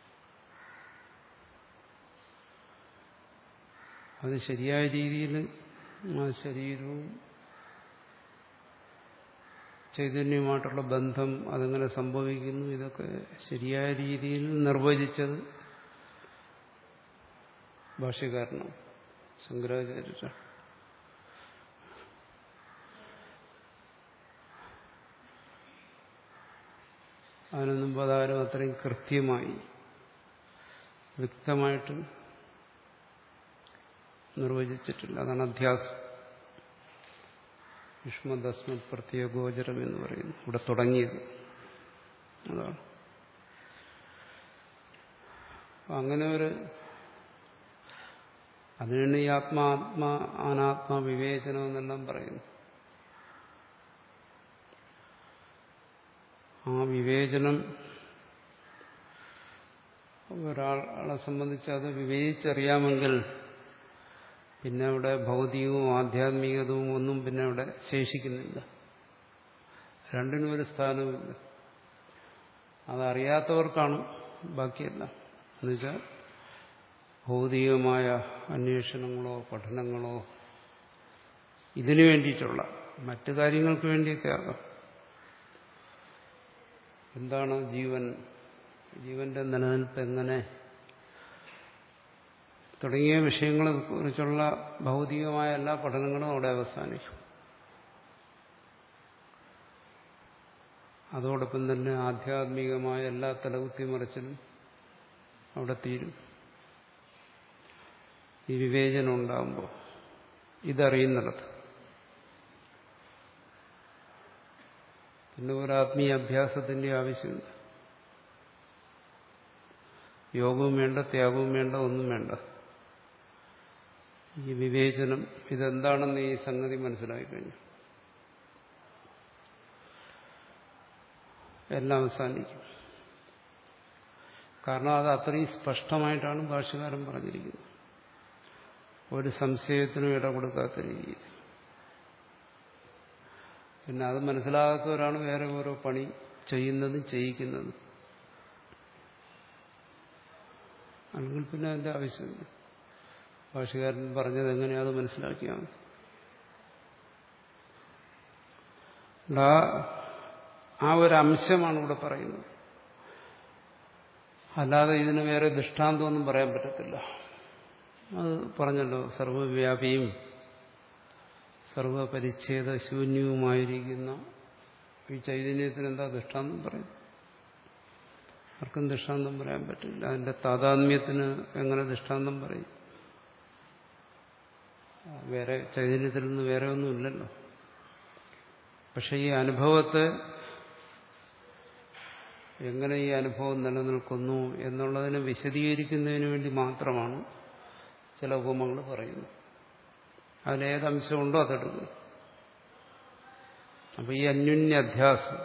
അത് ശരിയായ രീതിയിൽ ആ ശരീരവും ചൈതന്യവുമായിട്ടുള്ള ബന്ധം അതെങ്ങനെ സംഭവിക്കുന്നു ഇതൊക്കെ ശരിയായ രീതിയിൽ നിർവചിച്ചത് ഭാഷ്യകാരനാണ് ശങ്കരാചാര്യ അതിനൊന്നും പതാരം അത്രയും കൃത്യമായി വ്യക്തമായിട്ട് നിർവചിച്ചിട്ടില്ല അതാണ് അധ്യാസം യുഷ്മദസ്മത് പ്രത്യേക ഗോചരം എന്ന് പറയുന്നു ഇവിടെ തുടങ്ങിയത് അതാണ് അങ്ങനെ ഒരു അതിനാണ് ഈ ആത്മാത്മാ അനാത്മാ വിവേചനം എന്നെല്ലാം പറയുന്നു ആ വിവേചനം ഒരാളെ സംബന്ധിച്ച് അത് വിവേചിച്ചറിയാമെങ്കിൽ പിന്നെ അവിടെ ഭൗതികവും ആധ്യാത്മികതവും ഒന്നും പിന്നെ അവിടെ ശേഷിക്കുന്നില്ല രണ്ടിനും ഒരു സ്ഥാനവുമില്ല അതറിയാത്തവർക്കാണ് ബാക്കിയെല്ലാം എന്നുവെച്ചാൽ ഭൗതികമായ അന്വേഷണങ്ങളോ പഠനങ്ങളോ ഇതിനു വേണ്ടിയിട്ടുള്ള മറ്റു കാര്യങ്ങൾക്ക് വേണ്ടിയൊക്കെ ആകാം എന്താണ് ജീവൻ ജീവന്റെ നിലനിൽപ്പ് എങ്ങനെ തുടങ്ങിയ വിഷയങ്ങളെ കുറിച്ചുള്ള ഭൗതികമായ എല്ലാ പഠനങ്ങളും അവിടെ അവസാനിക്കും അതോടൊപ്പം തന്നെ ആധ്യാത്മികമായ എല്ലാ തലകുത്തിമറിച്ചിലും അവിടെ തീരും ഈ വിവേചനം ഉണ്ടാകുമ്പോൾ ഇതറിയുന്നിടത്ത് പിന്നെ ഒരു ആത്മീയ അഭ്യാസത്തിന്റെ ആവശ്യമില്ല യോഗവും വേണ്ട ത്യാഗവും വേണ്ട ഒന്നും വേണ്ട ഈ വിവേചനം ഇതെന്താണെന്ന് ഈ സംഗതി മനസ്സിലാക്കി കഴിഞ്ഞു എല്ലാം അവസാനിക്കും കാരണം അത് അത്രയും സ്പഷ്ടമായിട്ടാണ് ഭാഷകാരൻ പറഞ്ഞിരിക്കുന്നത് ഒരു സംശയത്തിനും ഇട കൊടുക്കാത്ത രീതിയിൽ പിന്നെ അത് മനസ്സിലാകാത്തവരാണ് വേറെ ഓരോ പണി ചെയ്യുന്നതും ചെയ്യിക്കുന്നതും അല്ലെങ്കിൽ പിന്നെ അതിന്റെ ആവശ്യമില്ല ഭാഷകാരൻ പറഞ്ഞത് എങ്ങനെയാ അത് മനസ്സിലാക്കിയാൽ മതി ആ ഒരു അംശമാണ് ഇവിടെ പറയുന്നത് അല്ലാതെ ഇതിന് വേറെ ദൃഷ്ടാന്തമൊന്നും പറയാൻ പറ്റത്തില്ല അത് പറഞ്ഞല്ലോ സർവവ്യാപിയും സർവപരിച്ഛേദ ശൂന്യവുമായിരിക്കുന്ന ഈ ചൈതന്യത്തിന് എന്താ ദൃഷ്ടാന്തം പറയും ആർക്കും ദൃഷ്ടാന്തം പറയാൻ പറ്റില്ല അതിന്റെ താതാത്മ്യത്തിന് എങ്ങനെ ദൃഷ്ടാന്തം പറയും വേറെ ചൈതന്യത്തിൽ നിന്ന് വേറെ ഒന്നുമില്ലല്ലോ പക്ഷെ ഈ അനുഭവത്തെ എങ്ങനെ ഈ അനുഭവം നിലനിൽക്കുന്നു എന്നുള്ളതിനെ വിശദീകരിക്കുന്നതിന് വേണ്ടി മാത്രമാണ് ചില ഉപമകൾ പറയുന്നത് അതിലേതംശമുണ്ടോ അതെടുക്കും അപ്പൊ ഈ അന്യോന്യ അധ്യാസം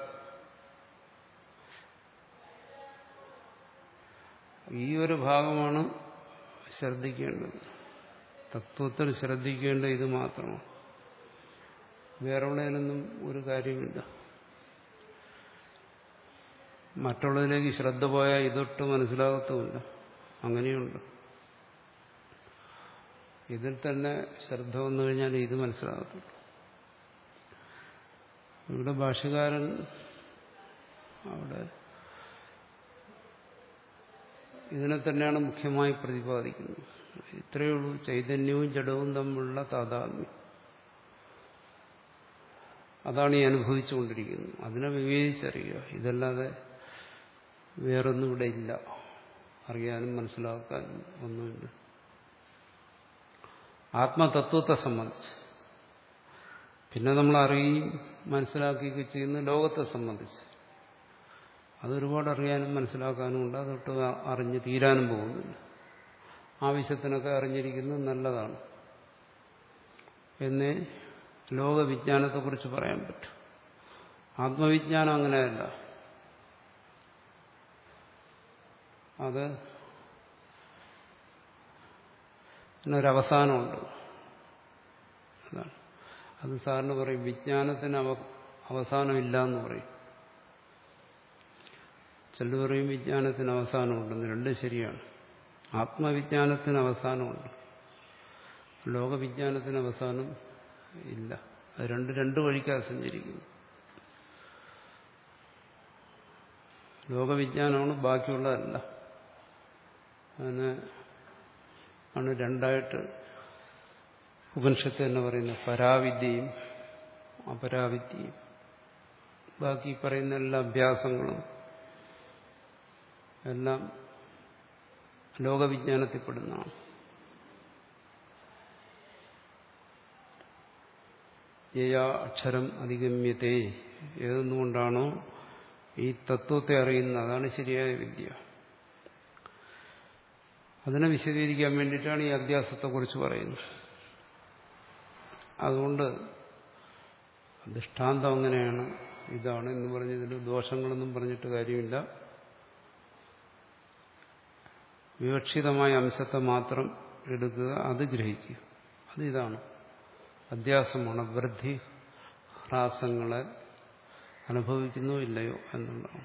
ഈ ഒരു ഭാഗമാണ് ശ്രദ്ധിക്കേണ്ടത് തത്വത്തിൽ ശ്രദ്ധിക്കേണ്ട ഇത് മാത്രമാണ് വേറുള്ളതിനൊന്നും ഒരു കാര്യമില്ല മറ്റുള്ളതിലേക്ക് ശ്രദ്ധ പോയാൽ ഇതൊട്ട് മനസ്സിലാകത്തുമില്ല അങ്ങനെയുണ്ട് ഇതിൽ തന്നെ ശ്രദ്ധ വന്നു കഴിഞ്ഞാൽ ഇത് മനസ്സിലാകത്തുള്ളൂ ഇവിടെ ഭാഷകാരൻ അവിടെ ഇതിനെ തന്നെയാണ് മുഖ്യമായി പ്രതിപാദിക്കുന്നത് ഇത്രയേ ഉള്ളൂ ചൈതന്യവും ജഡവും തമ്മിലുള്ള താതാത്മ്യം അതാണ് ഈ അനുഭവിച്ചുകൊണ്ടിരിക്കുന്നത് അതിനെ വിവേചിച്ചറിയുക ഇതല്ലാതെ വേറൊന്നും ഇവിടെ ഇല്ല അറിയാനും മനസ്സിലാക്കാനും ഒന്നുമില്ല ആത്മതത്വത്തെ സംബന്ധിച്ച് പിന്നെ നമ്മൾ അറിയുകയും മനസ്സിലാക്കുകയൊക്കെ ചെയ്യുന്ന ലോകത്തെ സംബന്ധിച്ച് അതൊരുപാട് അറിയാനും മനസ്സിലാക്കാനും ഉണ്ട് അതൊട്ട് അറിഞ്ഞ് തീരാനും പോകുന്നില്ല ആവശ്യത്തിനൊക്കെ അറിഞ്ഞിരിക്കുന്നത് നല്ലതാണ് എന്നേ ലോകവിജ്ഞാനത്തെക്കുറിച്ച് പറയാൻ പറ്റും ആത്മവിജ്ഞാനം അങ്ങനെയല്ല അത് ഇതിനൊരവസാനമുണ്ട് അതാണ് അത് സാറിന് പറയും വിജ്ഞാനത്തിന് അവ അവസാനമില്ല എന്ന് പറയും ചിലർ പറയും വിജ്ഞാനത്തിന് അവസാനമുണ്ടെന്ന് രണ്ടും ശരിയാണ് ആത്മവിജ്ഞാനത്തിന് അവസാനമുണ്ട് ലോകവിജ്ഞാനത്തിന് അവസാനം ഇല്ല അത് രണ്ട് രണ്ട് വഴിക്കാണ് സഞ്ചരിക്കുന്നു ലോകവിജ്ഞാനമാണ് ബാക്കിയുള്ളതല്ല അതിന് ആണ് രണ്ടായിട്ട് ഉപനിഷത്ത് തന്നെ പറയുന്നത് പരാവിദ്യയും അപരാവിദ്യയും ബാക്കി പറയുന്ന എല്ലാ അഭ്യാസങ്ങളും എല്ലാം ലോകവിജ്ഞാനത്തിൽപ്പെടുന്നതാണ് യയാ അക്ഷരം അധിഗമ്യത്തെ ഏതെന്നുകൊണ്ടാണോ ഈ തത്വത്തെ അറിയുന്നത് അതാണ് ശരിയായ വിദ്യ അതിനെ വിശദീകരിക്കാൻ വേണ്ടിയിട്ടാണ് ഈ അധ്യാസത്തെക്കുറിച്ച് പറയുന്നത് അതുകൊണ്ട് ദൃഷ്ടാന്തം അങ്ങനെയാണ് ഇതാണ് എന്ന് പറഞ്ഞതിൽ ദോഷങ്ങളൊന്നും പറഞ്ഞിട്ട് കാര്യമില്ല വിവക്ഷിതമായ അംശത്തെ മാത്രം എടുക്കുക അത് ഗ്രഹിക്കുക അത് ഇതാണ് അധ്യാസമാണ് വൃദ്ധി ഹ്രാസങ്ങളെ അനുഭവിക്കുന്നോ ഇല്ലയോ എന്നുള്ളതാണ്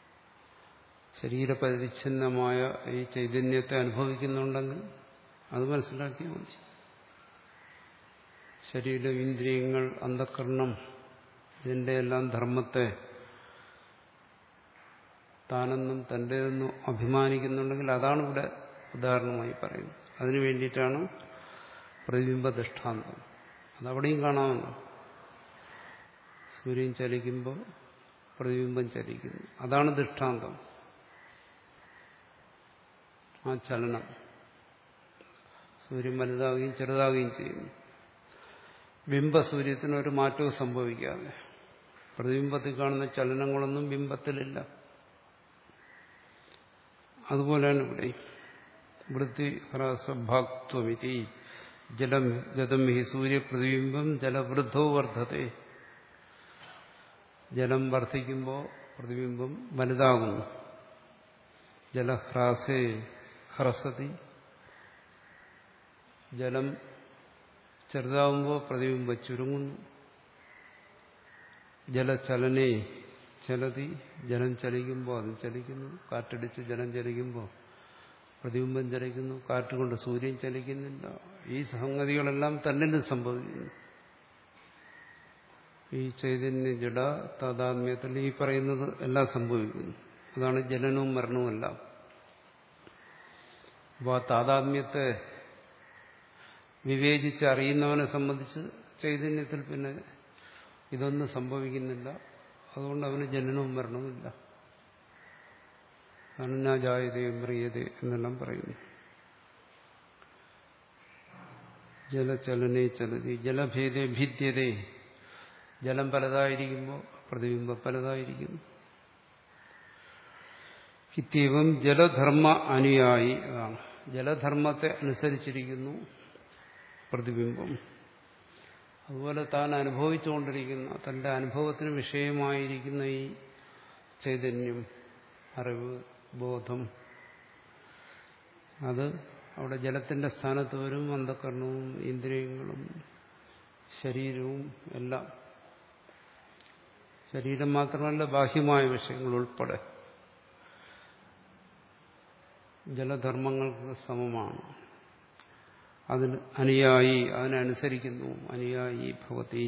ശരീരപരിച്ഛിന്നമായ ഈ ചൈതന്യത്തെ അനുഭവിക്കുന്നുണ്ടെങ്കിൽ അത് മനസ്സിലാക്കിയാൽ മതി ശരീരം ഇന്ദ്രിയങ്ങൾ അന്ധകരണം ഇതിൻ്റെ എല്ലാം ധർമ്മത്തെ താനെന്നും തൻ്റേതെന്നും അഭിമാനിക്കുന്നുണ്ടെങ്കിൽ അതാണ് ഇവിടെ ഉദാഹരണമായി പറയുന്നത് അതിനു വേണ്ടിയിട്ടാണ് പ്രതിബിംബ ദൃഷ്ടാന്തം അതവിടെയും കാണാമല്ലോ സൂര്യൻ ചലിക്കുമ്പോൾ പ്രതിബിംബം ചലിക്കുന്നു അതാണ് ദൃഷ്ടാന്തം ആ ചലനം സൂര്യൻ വലുതാവുകയും ചെറുതാവുകയും ചെയ്യുന്നു ബിംബസൂര്യത്തിന് ഒരു മാറ്റവും സംഭവിക്കാതെ പ്രതിബിംബത്തിൽ കാണുന്ന ചലനങ്ങളൊന്നും ബിംബത്തിലില്ല അതുപോലെയാണ് ഇവിടെ വൃത്തി ഹ്രാസഭാക്വമിതി ജലം ഗതം ഹി സൂര്യപ്രതിബിംബം ജലവൃദ്ധോ വർദ്ധത്തെ ജലം വർദ്ധിക്കുമ്പോൾ പ്രതിബിംബം വലുതാകുന്നു ജലഹ്രാസേ ഹ്രസതി ജലം ചെറുതാവുമ്പോൾ പ്രതിബിംബം ചുരുങ്ങുന്നു ജലചലനേ ചലതി ജലം ചലിക്കുമ്പോൾ അത് ചലിക്കുന്നു കാറ്റടിച്ച് ജലം ചലിക്കുമ്പോൾ പ്രതിബിംബം ചലിക്കുന്നു കാറ്റുകൊണ്ട് സൂര്യൻ ചലിക്കുന്നില്ല ഈ സംഗതികളെല്ലാം തന്നിൽ സംഭവിക്കുന്നു ഈ ചൈതന്യ ജഡ താതാത്മ്യത്തിൽ ഈ പറയുന്നത് എല്ലാം സംഭവിക്കുന്നു അതാണ് ജനനവും മരണവും എല്ലാം അപ്പോൾ ആ താതാത്മ്യത്തെ വിവേചിച്ച് അറിയുന്നവനെ സംബന്ധിച്ച് ചൈതന്യത്തിൽ പിന്നെ ഇതൊന്നും സംഭവിക്കുന്നില്ല അതുകൊണ്ട് അവന് ജനനവും മരണവുമില്ല അനന്യാജായതേ മ്രിയതേ എന്നെല്ലാം പറയുന്നു ജലചലനേ ചലതി ജലഭേദേ ഭിദ്യതേ ജലം പലതായിരിക്കുമ്പോൾ പ്രതിബിംബം പലതായിരിക്കുന്നു ഇത്യവം ജലധർമ്മ അനുയായി അതാണ് ജലധർമ്മത്തെ അനുസരിച്ചിരിക്കുന്നു പ്രതിബിംബം അതുപോലെ താൻ അനുഭവിച്ചുകൊണ്ടിരിക്കുന്ന തന്റെ അനുഭവത്തിന് വിഷയമായിരിക്കുന്ന ഈ ചൈതന്യം അറിവ് ബോധം അത് അവിടെ ജലത്തിന്റെ സ്ഥാനത്ത് വരും അന്ധകരണവും ഇന്ദ്രിയങ്ങളും ശരീരവും എല്ലാം ശരീരം മാത്രമല്ല ബാഹ്യമായ വിഷയങ്ങൾ ഉൾപ്പെടെ ജലധർമ്മങ്ങൾക്ക് സമമാണ് അതിന് അനുയായി അതിനനുസരിക്കുന്നു അനുയായി ഭവതി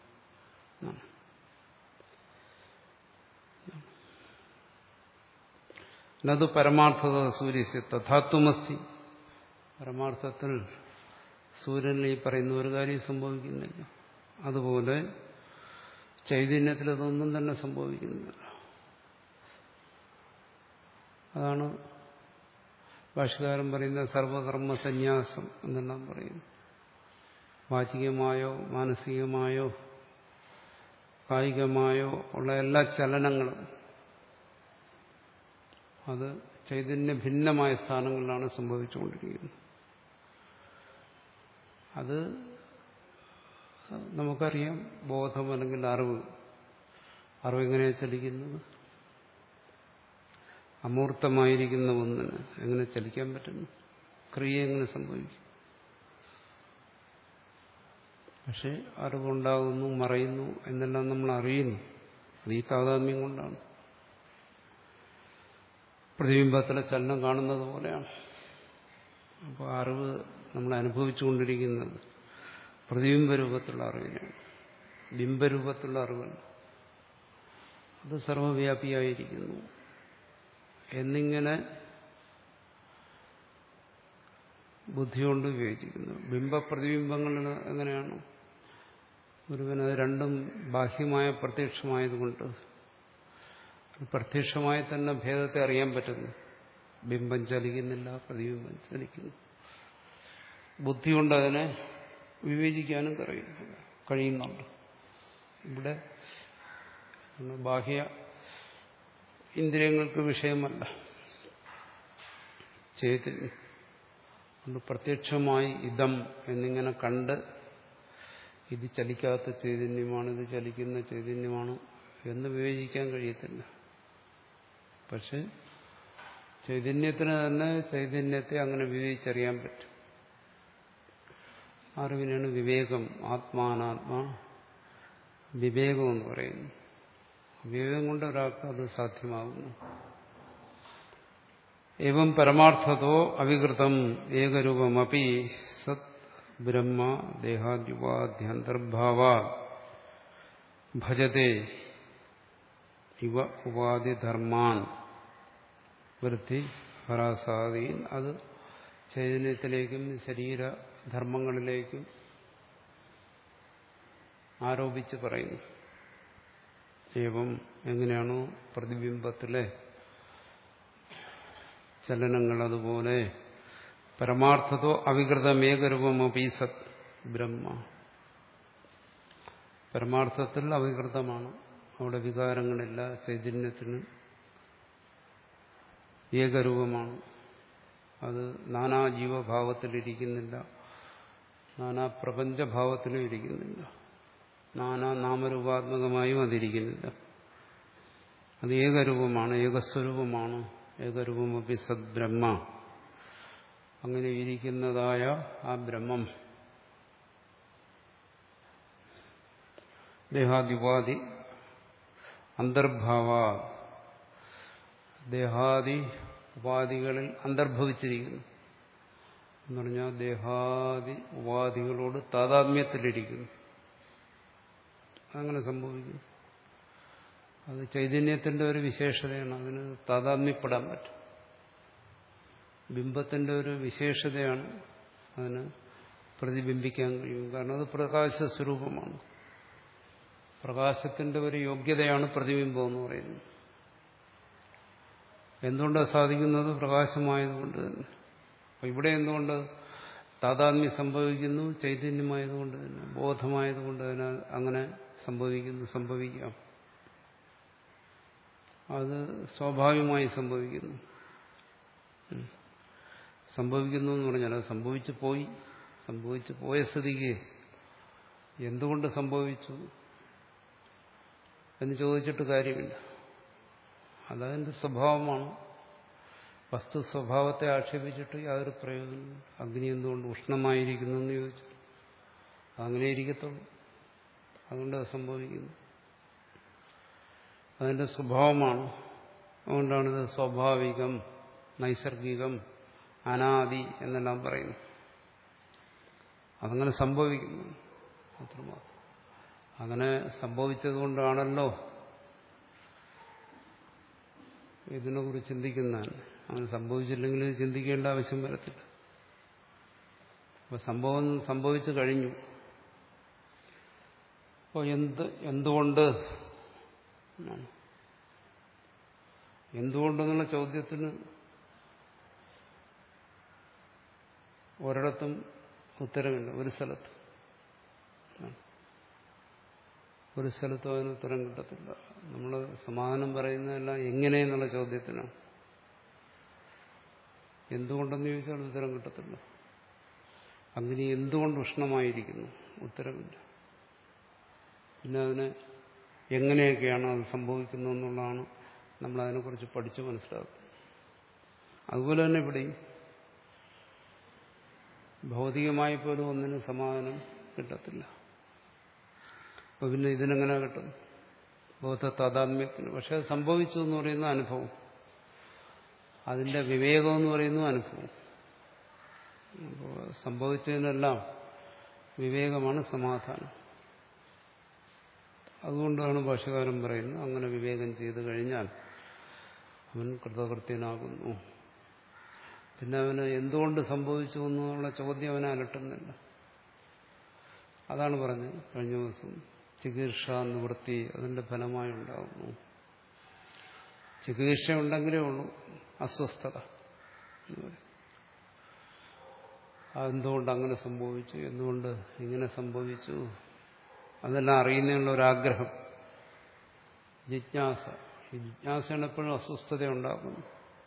നത് പരമാർത്ഥത സൂര്യസ്യ തഥാത്വമസ്തി പരമാർത്ഥത്തിൽ സൂര്യനിൽ ഈ പറയുന്ന ഒരു കാര്യം സംഭവിക്കുന്നില്ല അതുപോലെ ചൈതന്യത്തിൽ അതൊന്നും തന്നെ സംഭവിക്കുന്നില്ല അതാണ് ഭാഷകാരൻ പറയുന്ന സർവകർമ്മ സന്യാസം എന്നെല്ലാം പറയുന്നു വാചികമായോ മാനസികമായോ കായികമായോ ഉള്ള എല്ലാ ചലനങ്ങളും അത് ചൈതന്യ ഭിന്നമായ സ്ഥാനങ്ങളിലാണ് സംഭവിച്ചുകൊണ്ടിരിക്കുന്നത് അത് നമുക്കറിയാം ബോധം അല്ലെങ്കിൽ അറിവ് അറിവ് എങ്ങനെയാണ് ചലിക്കുന്നത് അമൂർത്തമായിരിക്കുന്ന ഒന്നിന് എങ്ങനെ ചലിക്കാൻ പറ്റുന്നു ക്രിയ എങ്ങനെ സംഭവിക്കും പക്ഷെ അറിവുണ്ടാകുന്നു മറയുന്നു എന്നെല്ലാം നമ്മൾ അറിയുന്നു അത് ഈ താതാത്മ്യം കൊണ്ടാണ് പ്രതിബിംബത്തിലെ ചലനം കാണുന്നത് പോലെയാണ് അപ്പോൾ അറിവ് നമ്മൾ അനുഭവിച്ചുകൊണ്ടിരിക്കുന്നത് പ്രതിബിംബ രൂപത്തിലുള്ള അറിവിനാണ് ബിംബരൂപത്തിലുള്ള അറിവല്ല അത് സർവവ്യാപിയായിരിക്കുന്നു എന്നിങ്ങനെ ബുദ്ധി കൊണ്ട് വിവേചിക്കുന്നു ബിംബപ്രതിബിംബങ്ങളിൽ എങ്ങനെയാണ് ഒരുവനത് രണ്ടും ബാഹ്യമായ പ്രത്യക്ഷമായതുകൊണ്ട് പ്രത്യക്ഷമായി തന്നെ ഭേദത്തെ അറിയാൻ പറ്റുന്നു ബിംബം ചലിക്കുന്നില്ല പ്രതിബിംബം ചലിക്കുന്നു ബുദ്ധി കൊണ്ട് അതിനെ വിവേചിക്കാനും കഴിയുന്നുണ്ട് ഇവിടെ ബാഹ്യ ഇന്ദ്രിയങ്ങൾക്ക് വിഷയമല്ല ചൈതന്യം കൊണ്ട് പ്രത്യക്ഷമായി ഇതം എന്നിങ്ങനെ കണ്ട് ഇത് ചലിക്കാത്ത ചൈതന്യമാണ് ഇത് ചലിക്കുന്ന ചൈതന്യമാണ് എന്ന് വിവേചിക്കാൻ കഴിയത്തില്ല പക്ഷെ ചൈതന്യത്തിന് തന്നെ ചൈതന്യത്തെ അങ്ങനെ വിവേചിച്ചറിയാൻ പറ്റും അറിവിനാണ് വിവേകം ആത്മാനാത്മാ വിവേകം എന്ന് പറയുന്നു വിവേകം കൊണ്ട് ഒരാൾക്ക് അത് സാധ്യമാകുന്നു ഏവം പരമാർത്ഥതോ അവികൃതം ഏകരൂപമപി സത് ബ്രഹ്മ ദേഹാദ്യുപാധ്യന്തർഭാവ ഭജത്തെ ഇവ ഉപാധിധർമാൻ വൃത്തി ഹരാസാദീൻ അത് ചൈതന്യത്തിലേക്കും ശരീരധർമ്മങ്ങളിലേക്കും ആരോപിച്ച് പറയുന്നു ഏവം എങ്ങനെയാണോ പ്രതിബിംബത്തിലെ ചലനങ്ങൾ അതുപോലെ പരമാർത്ഥതോ അവികൃതമേകരൂപമപി സത് ബ്രഹ്മ പരമാർത്ഥത്തിൽ അവികൃതമാണ് അവിടെ വികാരങ്ങളില്ല ചൈതന്യത്തിന് ഏകരൂപമാണ് അത് നാനാ ജീവഭാവത്തിലിരിക്കുന്നില്ല നാനാ പ്രപഞ്ചഭാവത്തിലും ഇരിക്കുന്നില്ല നാനാ നാമരൂപാത്മകമായും അതിരിക്കുന്നില്ല അത് ഏകരൂപമാണ് ഏകസ്വരൂപമാണ് ഏകരൂപമപി സദ്ബ്രഹ്മ അങ്ങനെ ഇരിക്കുന്നതായ ആ ബ്രഹ്മം ദേഹാദിപാധി അന്തർഭാവ ദേഹാദി ഉപാധികളിൽ അന്തർഭവിച്ചിരിക്കുന്നു എന്ന് പറഞ്ഞാൽ ദേഹാദി ഉപാധികളോട് താതാത്മ്യത്തിലിരിക്കുന്നു അങ്ങനെ സംഭവിക്കും അത് ചൈതന്യത്തിന്റെ ഒരു വിശേഷതയാണ് അതിന് താതാത്മ്യപ്പെടാൻ പറ്റും ബിംബത്തിന്റെ ഒരു വിശേഷതയാണ് അതിന് പ്രതിബിംബിക്കാൻ കഴിയും കാരണം അത് പ്രകാശ സ്വരൂപമാണ് പ്രകാശത്തിന്റെ ഒരു യോഗ്യതയാണ് പ്രതിബിംബം എന്ന് പറയുന്നത് എന്തുകൊണ്ടാണ് സാധിക്കുന്നത് പ്രകാശമായതുകൊണ്ട് തന്നെ അപ്പൊ ഇവിടെ എന്തുകൊണ്ട് താതാത്മ്യം സംഭവിക്കുന്നു ചൈതന്യമായതുകൊണ്ട് തന്നെ ബോധമായതുകൊണ്ട് തന്നെ അങ്ങനെ സംഭവിക്കുന്നു സംഭവിക്കാം അത് സ്വാഭാവികമായി സംഭവിക്കുന്നു സംഭവിക്കുന്നു എന്ന് പറഞ്ഞാൽ അത് സംഭവിച്ചു പോയി സംഭവിച്ചു പോയ സ്ഥിതിക്ക് എന്തുകൊണ്ട് സംഭവിച്ചു എന്ന് ചോദിച്ചിട്ട് കാര്യമില്ല അതതിൻ്റെ സ്വഭാവമാണ് വസ്തു സ്വഭാവത്തെ ആക്ഷേപിച്ചിട്ട് യാതൊരു പ്രയോജനം അഗ്നി എന്തുകൊണ്ട് ഉഷ്ണമായിരിക്കുന്നു എന്ന് ചോദിച്ചു അങ്ങനെ ഇരിക്കത്തുള്ളൂ അതുകൊണ്ട് അത് സംഭവിക്കുന്നു അതിന്റെ സ്വഭാവമാണ് അതുകൊണ്ടാണിത് സ്വാഭാവികം നൈസർഗികം അനാദി എന്നെല്ലാം പറയുന്നു അതങ്ങനെ സംഭവിക്കുന്നു അത്രമാത്രം അങ്ങനെ സംഭവിച്ചതുകൊണ്ടാണല്ലോ ഇതിനെക്കുറിച്ച് ചിന്തിക്കുന്നതാണ് അങ്ങനെ സംഭവിച്ചില്ലെങ്കിൽ ഇത് ചിന്തിക്കേണ്ട ആവശ്യം വരത്തില്ല അപ്പൊ സംഭവം സംഭവിച്ചു കഴിഞ്ഞു അപ്പോൾ എന്ത് എന്തുകൊണ്ട് എന്നാണ്. എന്തുകൊണ്ടെന്നുള്ള ചോദ്യത്തിന് ഒരിടത്തും ഉത്തരമില്ല ഒരു സ്ഥലത്ത് ഒരു സ്ഥലത്തും അതിന് ഉത്തരം കിട്ടത്തില്ല നമ്മൾ സമാധാനം പറയുന്നതെല്ലാം എങ്ങനെയെന്നുള്ള ചോദ്യത്തിനാണ് എന്തുകൊണ്ടെന്ന് ചോദിച്ചാൽ ഉത്തരം കിട്ടത്തില്ല അഗ്നി എന്തുകൊണ്ട് ഉഷ്ണമായിരിക്കുന്നു ഉത്തരമില്ല പിന്നെ അതിന് എങ്ങനെയൊക്കെയാണ് അത് സംഭവിക്കുന്നത് എന്നുള്ളതാണ് നമ്മൾ അതിനെക്കുറിച്ച് പഠിച്ച് മനസ്സിലാക്കുന്നത് അതുപോലെ തന്നെ ഇവിടെയും ഭൗതികമായി പോലും ഒന്നിനും സമാധാനം കിട്ടത്തില്ല അപ്പൊ പിന്നെ ഇതിനെങ്ങനെ കിട്ടും ബോധ താതാത്മ്യത്തിന് പക്ഷെ അത് സംഭവിച്ചു എന്ന് പറയുന്ന അനുഭവം അതിന്റെ വിവേകം എന്ന് പറയുന്ന അനുഭവം അപ്പോൾ സംഭവിച്ചതിനെല്ലാം വിവേകമാണ് സമാധാനം അതുകൊണ്ടാണ് ഭാഷകാരൻ പറയുന്നത് അങ്ങനെ വിവേകം ചെയ്തു കഴിഞ്ഞാൽ അവൻ കൃതകൃത്യനാകുന്നു പിന്നെ അവന് എന്തുകൊണ്ട് സംഭവിച്ചു എന്നുള്ള ചോദ്യം അവനെ അലട്ടുന്നില്ല അതാണ് പറഞ്ഞത് കഴിഞ്ഞ ദിവസം ചികിത്സ നിവൃത്തി അതിന്റെ ഫലമായി ഉണ്ടാകുന്നു ചികിത്സ ഉണ്ടെങ്കിലേ ഉള്ളൂ അസ്വസ്ഥത എന്ന് പറയും അതെന്തുകൊണ്ട് അങ്ങനെ സംഭവിച്ചു എന്തുകൊണ്ട് ഇങ്ങനെ സംഭവിച്ചു അതെല്ലാം അറിയുന്നതിനുള്ള ഒരാഗ്രഹം ജിജ്ഞാസ ഈ ജിജ്ഞാസയാണ് എപ്പോഴും അസ്വസ്ഥത ഉണ്ടാക്കുന്നു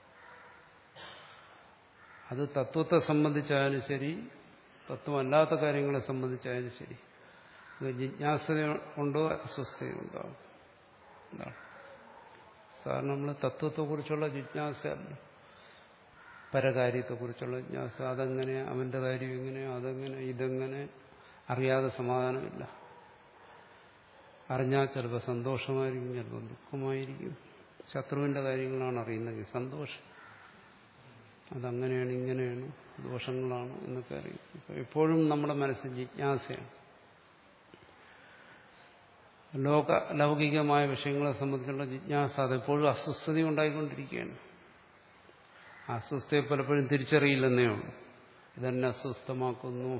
അത് തത്വത്തെ സംബന്ധിച്ചായാലും ശരി തത്വമല്ലാത്ത കാര്യങ്ങളെ സംബന്ധിച്ചായാലും ശരി ജിജ്ഞാസത ഉണ്ടോ അസ്വസ്ഥതയുണ്ടോ എന്താണ് സാറിന് നമ്മൾ തത്വത്തെക്കുറിച്ചുള്ള ജിജ്ഞാസയല്ല പരകാര്യത്തെക്കുറിച്ചുള്ള ജിജ്ഞാസ അതെങ്ങനെ അവന്റെ കാര്യം എങ്ങനെ അതെങ്ങനെ ഇതെങ്ങനെ അറിയാതെ സമാധാനമില്ല അറിഞ്ഞാൽ ചിലപ്പോൾ സന്തോഷമായിരിക്കും ചിലപ്പോൾ ദുഃഖമായിരിക്കും ശത്രുവിന്റെ കാര്യങ്ങളാണ് അറിയുന്നത് സന്തോഷം അതങ്ങനെയാണ് ഇങ്ങനെയാണ് ദോഷങ്ങളാണ് എന്നൊക്കെ അറിയും എപ്പോഴും നമ്മുടെ മനസ്സിൽ ജിജ്ഞാസയാണ് ലോക ലൗകികമായ വിഷയങ്ങളെ സംബന്ധിച്ചുള്ള ജിജ്ഞാസ അതെപ്പോഴും അസ്വസ്ഥത ഉണ്ടായിക്കൊണ്ടിരിക്കുകയാണ് അസ്വസ്ഥയെ പലപ്പോഴും തിരിച്ചറിയില്ലെന്നേ ഉള്ളൂ ഇതെന്നെ അസ്വസ്ഥമാക്കുന്നു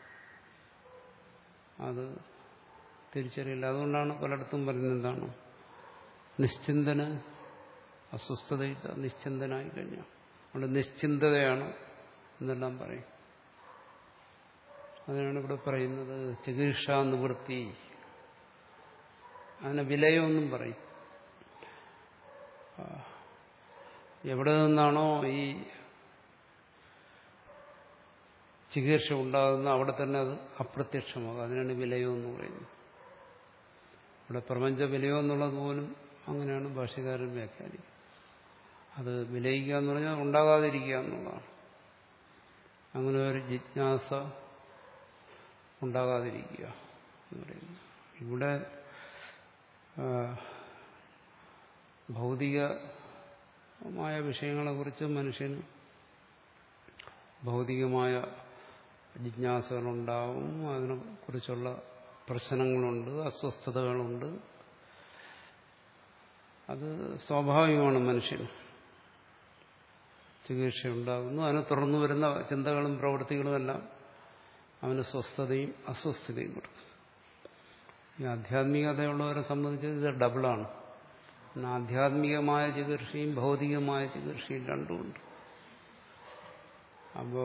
അത് തിരിച്ചറിയില്ല അതുകൊണ്ടാണ് പലയിടത്തും പറയുന്നത് എന്താണ് നിശ്ചിന്തന് അസ്വസ്ഥതയില്ല നിശ്ചിന്തനായി കഴിഞ്ഞാൽ അതുകൊണ്ട് നിശ്ചിന്തതയാണ് എന്നെല്ലാം പറയും അതിനാണ് ഇവിടെ പറയുന്നത് ചികിത്സാ നിവൃത്തി അതിനെ വിലയൊന്നും പറയും എവിടെ നിന്നാണോ ഈ ചികിത്സ ഉണ്ടാകുന്ന അവിടെ തന്നെ അത് അപ്രത്യക്ഷമാകും അതിനാണ് വിലയോ എന്ന് പറയുന്നത് ഇവിടെ പ്രപഞ്ച വിലയോ എന്നുള്ളത് പോലും അങ്ങനെയാണ് ഭാഷകാരൻ വ്യാഖ്യാനിക്കുന്നത് അത് വിലയിക്കുക എന്ന് പറഞ്ഞാൽ ഉണ്ടാകാതിരിക്കുക എന്നുള്ളതാണ് അങ്ങനെ ഒരു ജിജ്ഞാസ ഉണ്ടാകാതിരിക്കുക എന്ന് പറയുന്നു ഇവിടെ ഭൗതികമായ വിഷയങ്ങളെക്കുറിച്ച് മനുഷ്യന് ഭൗതികമായ ജിജ്ഞാസകളുണ്ടാവും അതിനെക്കുറിച്ചുള്ള പ്രശ്നങ്ങളുണ്ട് അസ്വസ്ഥതകളുണ്ട് അത് സ്വാഭാവികമാണ് മനുഷ്യന് ചികിത്സ ഉണ്ടാകുന്നു അതിനെ തുടർന്നു വരുന്ന ചിന്തകളും പ്രവൃത്തികളും എല്ലാം അവന് സ്വസ്ഥതയും അസ്വസ്ഥതയും കൊടുക്കും ഈ ആധ്യാത്മികതയുള്ളവരെ സംബന്ധിച്ച് ഇത് ഡബിളാണ് ആധ്യാത്മികമായ ചികിത്സയും ഭൗതികമായ ചികിത്സയും രണ്ടുമുണ്ട് അപ്പോ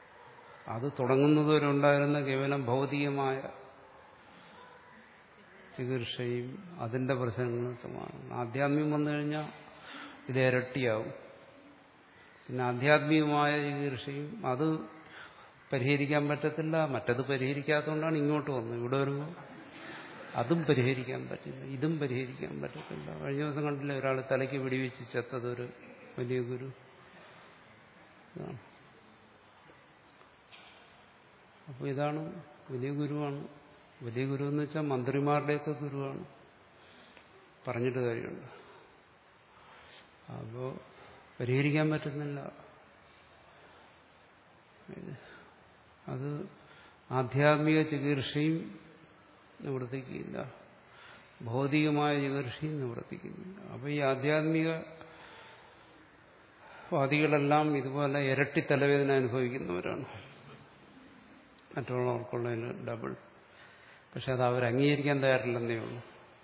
അത് തുടങ്ങുന്നതുവരെ ഉണ്ടായിരുന്ന കേവലം ഭൗതികമായ ചികിത്സയും അതിന്റെ പ്രശ്നങ്ങളും സമാനമാണ് ആധ്യാത്മികം വന്നു കഴിഞ്ഞാൽ ഇത് ഇരട്ടിയാവും പിന്നെ ആധ്യാത്മികമായ ചികിത്സയും അത് പരിഹരിക്കാൻ പറ്റത്തില്ല മറ്റത് പരിഹരിക്കാത്തതുകൊണ്ടാണ് ഇങ്ങോട്ട് വന്നത് ഇവിടെ വരുമ്പോൾ അതും പരിഹരിക്കാൻ പറ്റില്ല ഇതും പരിഹരിക്കാൻ പറ്റത്തില്ല കഴിഞ്ഞ ദിവസം കണ്ടില്ല ഒരാൾ തലയ്ക്ക് വെടിവെച്ച് ചത്തതൊരു വലിയ ഗുരു ഇതാണ് അപ്പോൾ ഇതാണ് വലിയ ഗുരുവാണ് വലിയ ഗുരു എന്ന് വെച്ചാൽ മന്ത്രിമാരുടെയൊക്കെ ഗുരുവാണ് പറഞ്ഞിട്ട് കാര്യമുണ്ട് അപ്പോൾ പരിഹരിക്കാൻ പറ്റുന്നില്ല അത് ആധ്യാത്മിക ചികിത്സയും നിവർത്തിക്കില്ല ഭൗതികമായ ചികിത്സയും നിവർത്തിക്കുന്നില്ല അപ്പോൾ ഈ ആധ്യാത്മിക വാദികളെല്ലാം ഇതുപോലെ ഇരട്ടി തലവേദന അനുഭവിക്കുന്നവരാണ് മറ്റുള്ളവർക്കുള്ളതിന് ഡബിൾ പക്ഷെ അത് അവർ അംഗീകരിക്കാൻ തയ്യാറില്ലെന്നേ ഉള്ളൂ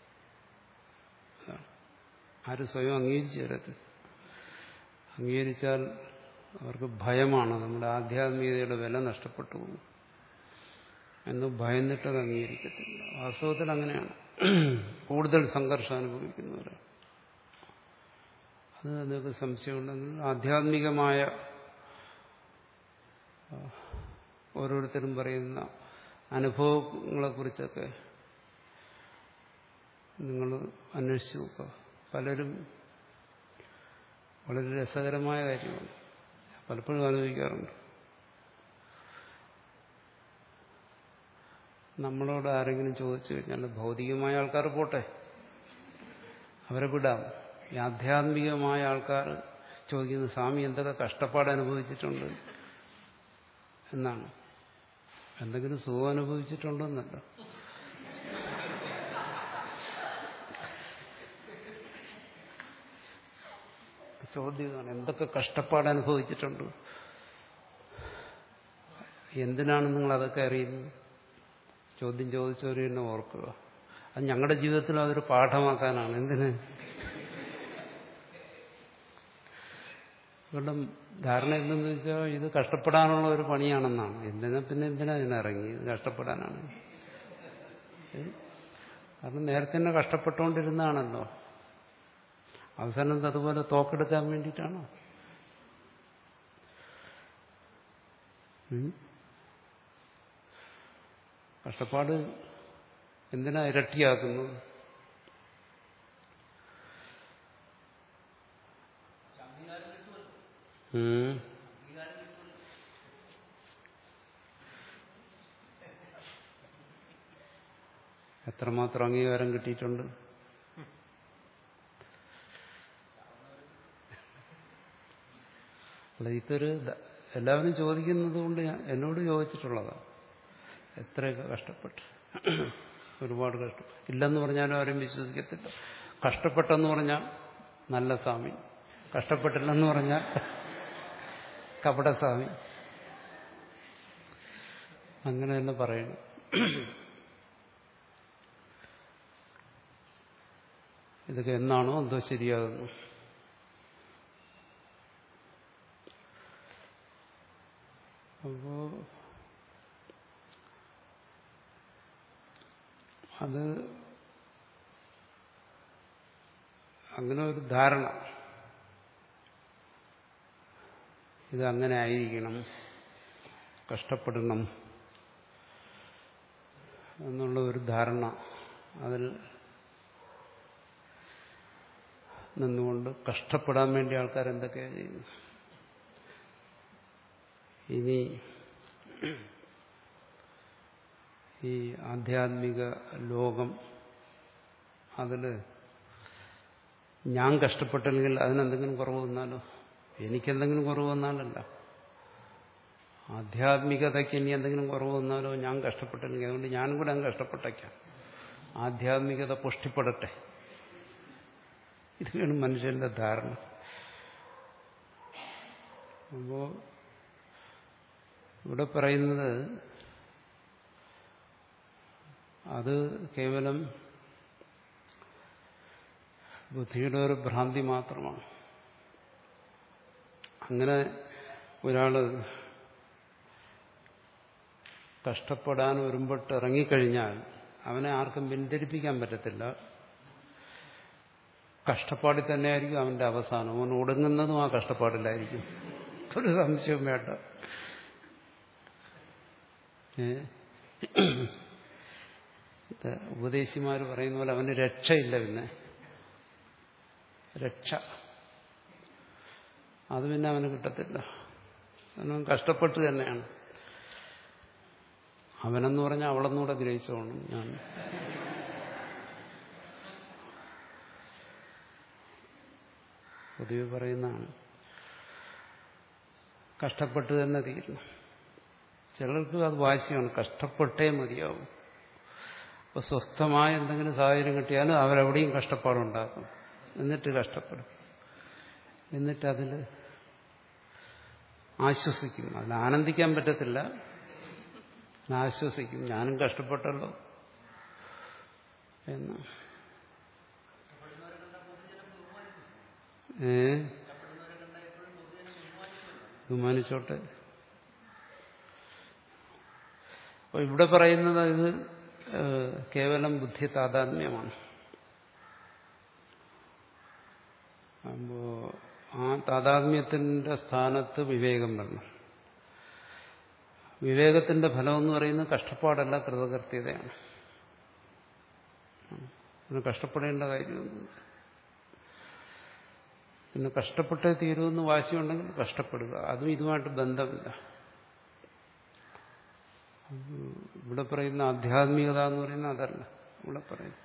ആരും സ്വയം അംഗീകരിച്ചു തരത്തില്ല അംഗീകരിച്ചാൽ അവർക്ക് ഭയമാണ് നമ്മുടെ ആധ്യാത്മികതയുടെ വില നഷ്ടപ്പെട്ടു പോകും എന്ന് ഭയന്നിട്ടത് അംഗീകരിക്കത്തില്ല വാസ്തവത്തിൽ അങ്ങനെയാണ് കൂടുതൽ സംഘർഷം അനുഭവിക്കുന്നവരാണ് അത് നിങ്ങൾക്ക് സംശയമുണ്ടെങ്കിൽ ആധ്യാത്മികമായ ഓരോരുത്തരും പറയുന്ന അനുഭവങ്ങളെക്കുറിച്ചൊക്കെ നിങ്ങൾ അന്വേഷിച്ചു നോക്കുക പലരും വളരെ രസകരമായ കാര്യമാണ് പലപ്പോഴും ആലോചിക്കാറുണ്ട് നമ്മളോട് ആരെങ്കിലും ചോദിച്ചു കഴിഞ്ഞാൽ ഭൗതികമായ ആൾക്കാർ പോട്ടെ അവരെ വിടാം ഈ ആധ്യാത്മികമായ ആൾക്കാർ ചോദിക്കുന്ന സ്വാമി എന്തൊക്കെ കഷ്ടപ്പാട് അനുഭവിച്ചിട്ടുണ്ട് എന്നാണ് എന്തെങ്കിലും സുഖം അനുഭവിച്ചിട്ടുണ്ടോന്നല്ല ചോദ്യമാണ് എന്തൊക്കെ കഷ്ടപ്പാട് അനുഭവിച്ചിട്ടുണ്ട് എന്തിനാണ് നിങ്ങൾ അതൊക്കെ അറിയുന്നത് ചോദ്യം ചോദിച്ചവർ തന്നെ ഓർക്കുക അത് ഞങ്ങളുടെ ജീവിതത്തിൽ അതൊരു പാഠമാക്കാനാണ് എന്തിന് ഇവരുടെ ധാരണ എന്തെന്ന് വെച്ചാൽ ഇത് കഷ്ടപ്പെടാനുള്ള ഒരു പണിയാണെന്നാണ് എന്തിനാ പിന്നെ എന്തിനാ ഇതിനിറങ്ങി ഇത് കഷ്ടപ്പെടാനാണ് കാരണം നേരത്തെ തന്നെ കഷ്ടപ്പെട്ടുകൊണ്ടിരുന്നതാണല്ലോ അവസാനം അതുപോലെ തോക്കെടുക്കാൻ വേണ്ടിയിട്ടാണോ കഷ്ടപ്പാട് എന്തിനാ ഇരട്ടിയാക്കുന്നത് ഉം. എത്രമാത്രം അംഗീകാരം കിട്ടിയിട്ടുണ്ട് അല്ല ഇതൊരു ദ- എല്ലാവരും ചോദിക്കുന്നത് കൊണ്ട് ഞാൻ എന്നോട് ചോദിച്ചിട്ടുള്ളതാണ് എത്രയൊക്കെ കഷ്ടപ്പെട്ട് ഒരുപാട് കഷ്ടപ്പെട്ടു ഇല്ലെന്ന് പറഞ്ഞാലും ആരും വിശ്വസിക്കത്തില്ല കഷ്ടപ്പെട്ടെന്ന് പറഞ്ഞാൽ നല്ല സ്വാമി കഷ്ടപ്പെട്ടില്ലെന്ന് പറഞ്ഞാൽ കപടസ്വാമി അങ്ങനെ തന്നെ പറയണം ഇതൊക്കെ എന്നാണോ എന്തോ ശരിയാകുന്നു അപ്പോ അത് അങ്ങനെ ഒരു ധാരണ ഇത് അങ്ങനെ ആയിരിക്കണം കഷ്ടപ്പെടണം എന്നുള്ള ഒരു ധാരണ അതിൽ നിന്നുകൊണ്ട് കഷ്ടപ്പെടാൻ വേണ്ടി ആൾക്കാർ എന്തൊക്കെയാണ് ചെയ്യുന്നത് ഇനി ഈ ആധ്യാത്മിക ലോകം അതിൽ ഞാൻ കഷ്ടപ്പെട്ടില്ലെങ്കിൽ അതിനെന്തെങ്കിലും കുറവ് വന്നാലോ എനിക്കെന്തെങ്കിലും കുറവ് വന്നാലല്ല ആധ്യാത്മികതയ്ക്ക് ഇനി എന്തെങ്കിലും കുറവ് വന്നാലോ ഞാൻ കഷ്ടപ്പെട്ടില്ലെങ്കിൽ അതുകൊണ്ട് ഞാനും കൂടെ അങ്ങ് കഷ്ടപ്പെട്ടേക്കാം ആധ്യാത്മികത പുഷ്ടിപ്പെടട്ടെ ഇതാണ് മനുഷ്യന്റെ ധാരണ അപ്പോ ഇവിടെ പറയുന്നത് അത് കേവലം ബുദ്ധിയുടെ ഒരു ഭ്രാന്തി മാത്രമാണ് അങ്ങനെ ഒരാള് കഷ്ടപ്പെടാൻ ഒരുമ്പെട്ട് ഇറങ്ങിക്കഴിഞ്ഞാൽ അവനെ ആർക്കും പിന്തിരിപ്പിക്കാൻ പറ്റത്തില്ല കഷ്ടപ്പാടിൽ തന്നെയായിരിക്കും അവന്റെ അവസാനം അവൻ ഒടുങ്ങുന്നതും ആ കഷ്ടപ്പാടിലായിരിക്കും ഒരു സംശയവും വേണ്ട ഏ ഉപദേശിമാർ പറയുന്ന പോലെ അവന് രക്ഷയില്ല പിന്നെ രക്ഷ അത് പിന്നെ അവന് കിട്ടത്തില്ല അവൻ കഷ്ടപ്പെട്ട് തന്നെയാണ് അവനെന്ന് പറഞ്ഞാൽ അവളെന്നൂടെ ഗ്രഹിച്ചോണം ഞാൻ പൊതുവെ പറയുന്നതാണ് കഷ്ടപ്പെട്ട് തന്നെ തീരണം ചിലർക്ക് അത് വാശിയാണ് കഷ്ടപ്പെട്ടേ മതിയാവും അപ്പോൾ സ്വസ്ഥമായ എന്തെങ്കിലും സാഹചര്യം കിട്ടിയാലും അവരെവിടെയും കഷ്ടപ്പാടുണ്ടാക്കും എന്നിട്ട് കഷ്ടപ്പെടും എന്നിട്ട് അതിൽ ആശ്വസിക്കും അതിൽ ആനന്ദിക്കാൻ പറ്റത്തില്ല ആശ്വസിക്കും ഞാനും കഷ്ടപ്പെട്ടല്ലോ എന്ന് ഏ ബഹുമാനിച്ചോട്ടെ അപ്പോൾ ഇവിടെ പറയുന്നത് ഇത് കേവലം ബുദ്ധി താതാത്മ്യമാണ് അപ്പോ ആ താതാത്മ്യത്തിന്റെ സ്ഥാനത്ത് വിവേകം വരണം വിവേകത്തിന്റെ ഫലം എന്ന് പറയുന്നത് കഷ്ടപ്പാടല്ല കൃതകൃത്യതയാണ് പിന്നെ കഷ്ടപ്പെടേണ്ട കാര്യമൊന്നുമില്ല പിന്നെ കഷ്ടപ്പെട്ടേ തീരുമെന്ന് വാശിയുണ്ടെങ്കിൽ കഷ്ടപ്പെടുക അതും ഇതുമായിട്ട് ബന്ധമില്ല ഇവിടെ പറയുന്ന ആധ്യാത്മികത എന്ന് പറയുന്നത് അതല്ല ഇവിടെ പറയുന്നത്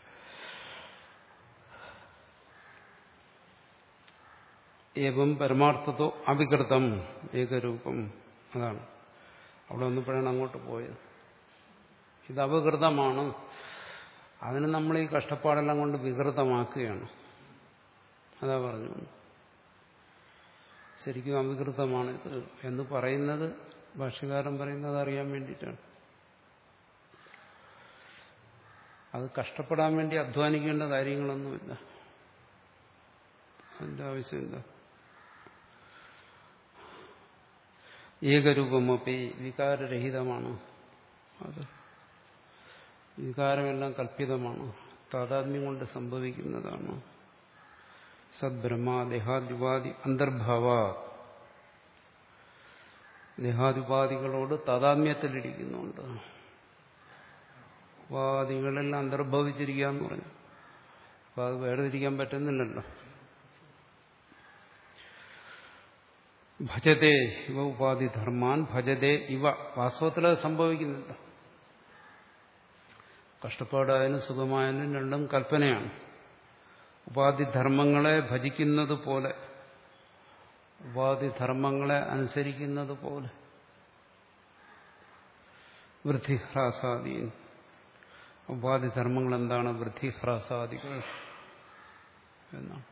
ഏവം പരമാർത്ഥത്തോ അവികൃതം ഏകരൂപം അതാണ് അവിടെ വന്നപ്പോഴാണ് അങ്ങോട്ട് പോയത് ഇത് അവികൃതമാണ് അതിന് നമ്മൾ ഈ കഷ്ടപ്പാടെല്ലാം കൊണ്ട് വികൃതമാക്കുകയാണ് അതാ പറഞ്ഞു ശരിക്കും അവികൃതമാണിത് എന്ന് പറയുന്നത് ഭാഷകാരൻ പറയുന്നത് അറിയാൻ വേണ്ടിയിട്ടാണ് അത് കഷ്ടപ്പെടാൻ വേണ്ടി അധ്വാനിക്കേണ്ട കാര്യങ്ങളൊന്നുമില്ല അതിന്റെ ആവശ്യമില്ല ഏകരൂപമൊപ്പി വികാരരഹിതമാണ് അത് വികാരമെല്ലാം കല്പിതമാണ് താതാത്മ്യം കൊണ്ട് സംഭവിക്കുന്നതാണ് സദ്ബ്രഹ്മ ദേഹാദ്യുപാധി അന്തർഭാവ ദേഹാദിപാധികളോട് താതാത്മ്യത്തിലിരിക്കുന്നുണ്ട് ഉപാധികളെല്ലാം അന്തർഭവിച്ചിരിക്കുക എന്ന് പറഞ്ഞു അപ്പോൾ അത് വേർതിരിക്കാൻ പറ്റുന്നില്ലല്ലോ ഭജതേ ഇവ ഉപാധി ധർമാൻ ഭജതേ ഇവ വാസ്തവത്തിൽ അത് സംഭവിക്കുന്നില്ല കഷ്ടപ്പാടായാലും സുഖമായാലും രണ്ടും കൽപ്പനയാണ് ഉപാധിധർമ്മങ്ങളെ ഭജിക്കുന്നത് പോലെ ഉപാധിധർമ്മങ്ങളെ അനുസരിക്കുന്നത് പോലെ വൃദ്ധിഹ്രാസാദീൻ ഉപാധിധർമ്മങ്ങൾ എന്താണ് വൃദ്ധിഹ്രാസാദികൾ എന്നാണ്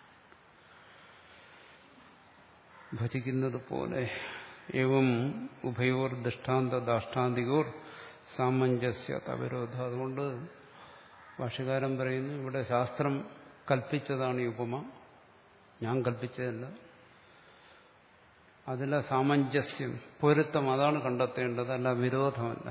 ഭജിക്കുന്നത് പോലെ ഏവം ഉഭയോർ ദൃഷ്ടാന്ത ദാഷ്ടാന്തികോർ സാമഞ്ജസ്യ തവരോധ അതുകൊണ്ട് ഭാഷകാരൻ പറയുന്നു ഇവിടെ ശാസ്ത്രം കൽപ്പിച്ചതാണ് ഈ ഉപമ ഞാൻ കൽപ്പിച്ചതല്ല അതിലെ സാമഞ്ജസ്യം പൊരുത്തം അതാണ് കണ്ടെത്തേണ്ടത് അല്ല വിരോധമല്ല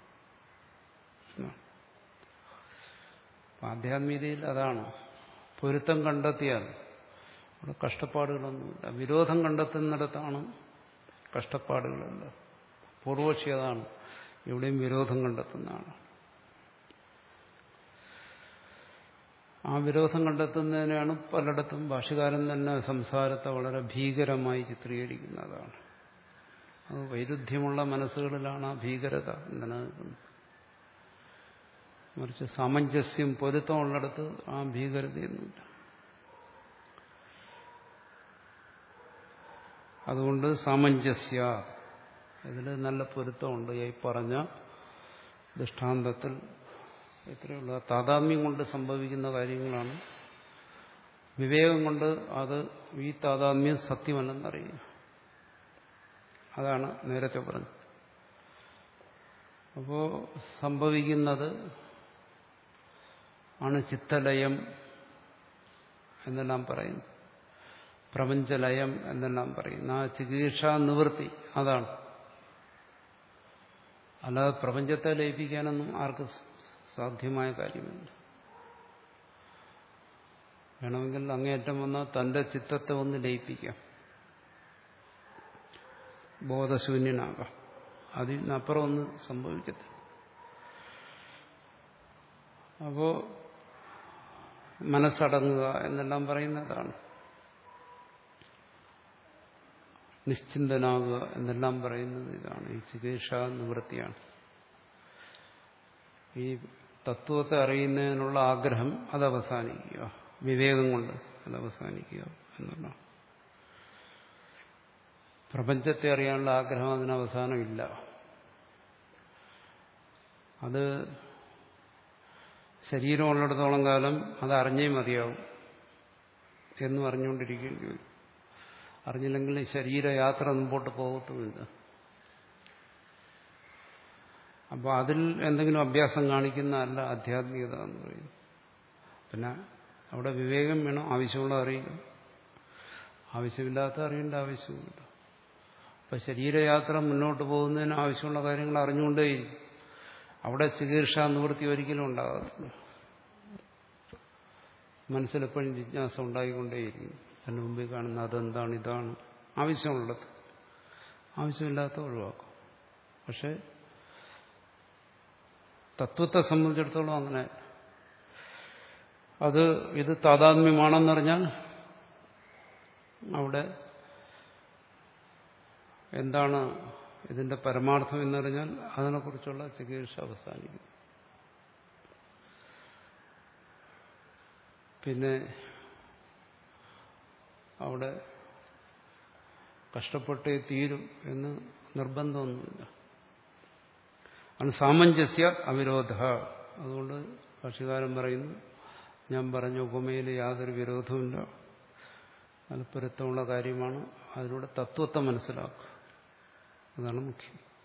ആധ്യാത്മികതയിൽ അതാണ് പൊരുത്തം കണ്ടെത്തിയാൽ അവിടെ കഷ്ടപ്പാടുകളൊന്നുമില്ല വിരോധം കണ്ടെത്തുന്നിടത്താണ് കഷ്ടപ്പാടുകളല്ല പൂർവക്ഷി അതാണ് എവിടെയും വിരോധം കണ്ടെത്തുന്നതാണ് ആ വിരോധം കണ്ടെത്തുന്നതിനാണ് പലയിടത്തും ഭാഷകാരൻ തന്നെ സംസാരത്തെ വളരെ ഭീകരമായി ചിത്രീകരിക്കുന്നതാണ് അത് വൈരുദ്ധ്യമുള്ള മനസ്സുകളിലാണ് ആ ഭീകരത നിലനിൽക്കുന്നത് മറിച്ച് സാമഞ്ജസ്യം പൊരുത്തമുള്ളിടത്ത് ആ ഭീകരതയൊന്നുമില്ല അതുകൊണ്ട് സാമഞ്ജസ്യ ഇതിൽ നല്ല പൊരുത്തമുണ്ട് ഈ പറഞ്ഞ ദൃഷ്ടാന്തത്തിൽ ഇത്രയുള്ള താതാത്മ്യം കൊണ്ട് സംഭവിക്കുന്ന കാര്യങ്ങളാണ് വിവേകം കൊണ്ട് അത് ഈ താതാത്മ്യം സത്യമല്ലെന്നറിയുക അതാണ് നേരത്തെ പറഞ്ഞത് അപ്പോ സംഭവിക്കുന്നത് ആണ് ചിത്തലയം എന്നെല്ലാം പറയുന്നു പ്രപഞ്ചലയം എന്നെല്ലാം പറയുന്നു ആ ചികിത്സാ നിവൃത്തി അതാണ് അല്ലാതെ പ്രപഞ്ചത്തെ ലയിപ്പിക്കാനൊന്നും ആർക്ക് സാധ്യമായ കാര്യമല്ല വേണമെങ്കിൽ അങ്ങേയറ്റം വന്നാൽ തന്റെ ചിത്തത്തെ ഒന്ന് ലയിപ്പിക്കാം ബോധശൂന്യനാകാം അതിനപ്പുറം ഒന്നും സംഭവിക്കത്തില്ല അപ്പോ മനസ്സടങ്ങുക എന്നെല്ലാം പറയുന്നതാണ് നിശ്ചിന്തനാകുക എന്നെല്ലാം പറയുന്നത് ഇതാണ് ഈ ചികിത്സ നിവൃത്തിയാണ് ഈ തത്വത്തെ അറിയുന്നതിനുള്ള ആഗ്രഹം അത് അവസാനിക്കുക വിവേകം കൊണ്ട് അത് അവസാനിക്കുക എന്നുള്ളതാണ് പ്രപഞ്ചത്തെ അറിയാനുള്ള ആഗ്രഹം അതിന് അവസാനമില്ല അത് ശരീരമുള്ളിടത്തോളം കാലം അത് അറിഞ്ഞേ മതിയാവും എന്നും അറിഞ്ഞുകൊണ്ടിരിക്കേണ്ടി വരും അറിഞ്ഞില്ലെങ്കിൽ ശരീരയാത്ര മുമ്പോട്ട് പോകത്തുമില്ല അപ്പോൾ അതിൽ എന്തെങ്കിലും അഭ്യാസം കാണിക്കുന്നതല്ല ആധ്യാത്മികത എന്ന് പറയുന്നത് പിന്നെ അവിടെ വിവേകം വേണം ആവശ്യമുള്ള അറിയുക ആവശ്യമില്ലാത്ത അറിയേണ്ട ആവശ്യമില്ല അപ്പം ശരീരയാത്ര മുന്നോട്ട് പോകുന്നതിന് ആവശ്യമുള്ള കാര്യങ്ങൾ അറിഞ്ഞുകൊണ്ടേയിരിക്കും അവിടെ ചികിത്സ നിവൃത്തി ഒരിക്കലും ഉണ്ടാകത്തില്ല മനസ്സിലെപ്പോഴും ജിജ്ഞാസ ഉണ്ടായിക്കൊണ്ടേയിരിക്കും അതിന് മുമ്പിൽ കാണുന്ന അതെന്താണ് ഇതാണ് ആവശ്യമുള്ളത് ആവശ്യമില്ലാത്ത ഒഴിവാക്കും പക്ഷെ തത്വത്തെ സംബന്ധിച്ചിടത്തോളം അങ്ങനെ അത് ഇത് താതാത്മ്യമാണെന്നറിഞ്ഞാൽ അവിടെ എന്താണ് ഇതിന്റെ പരമാർത്ഥം എന്നറിഞ്ഞാൽ അതിനെക്കുറിച്ചുള്ള ചികിത്സ അവസാനിക്കും പിന്നെ അവിടെ കഷ്ടപ്പെട്ടേ തീരും എന്ന് നിർബന്ധമൊന്നുമില്ല ആണ് സാമഞ്ജസ്യ അവിരോധ അതുകൊണ്ട് ഭാഷകാരൻ പറയുന്നു ഞാൻ പറഞ്ഞ ഉപമയിൽ യാതൊരു വിരോധവുമില്ല അത് പൊരുത്തമുള്ള കാര്യമാണ് അതിലൂടെ തത്വത്തെ മനസ്സിലാക്കുക അതാണ് മുഖ്യം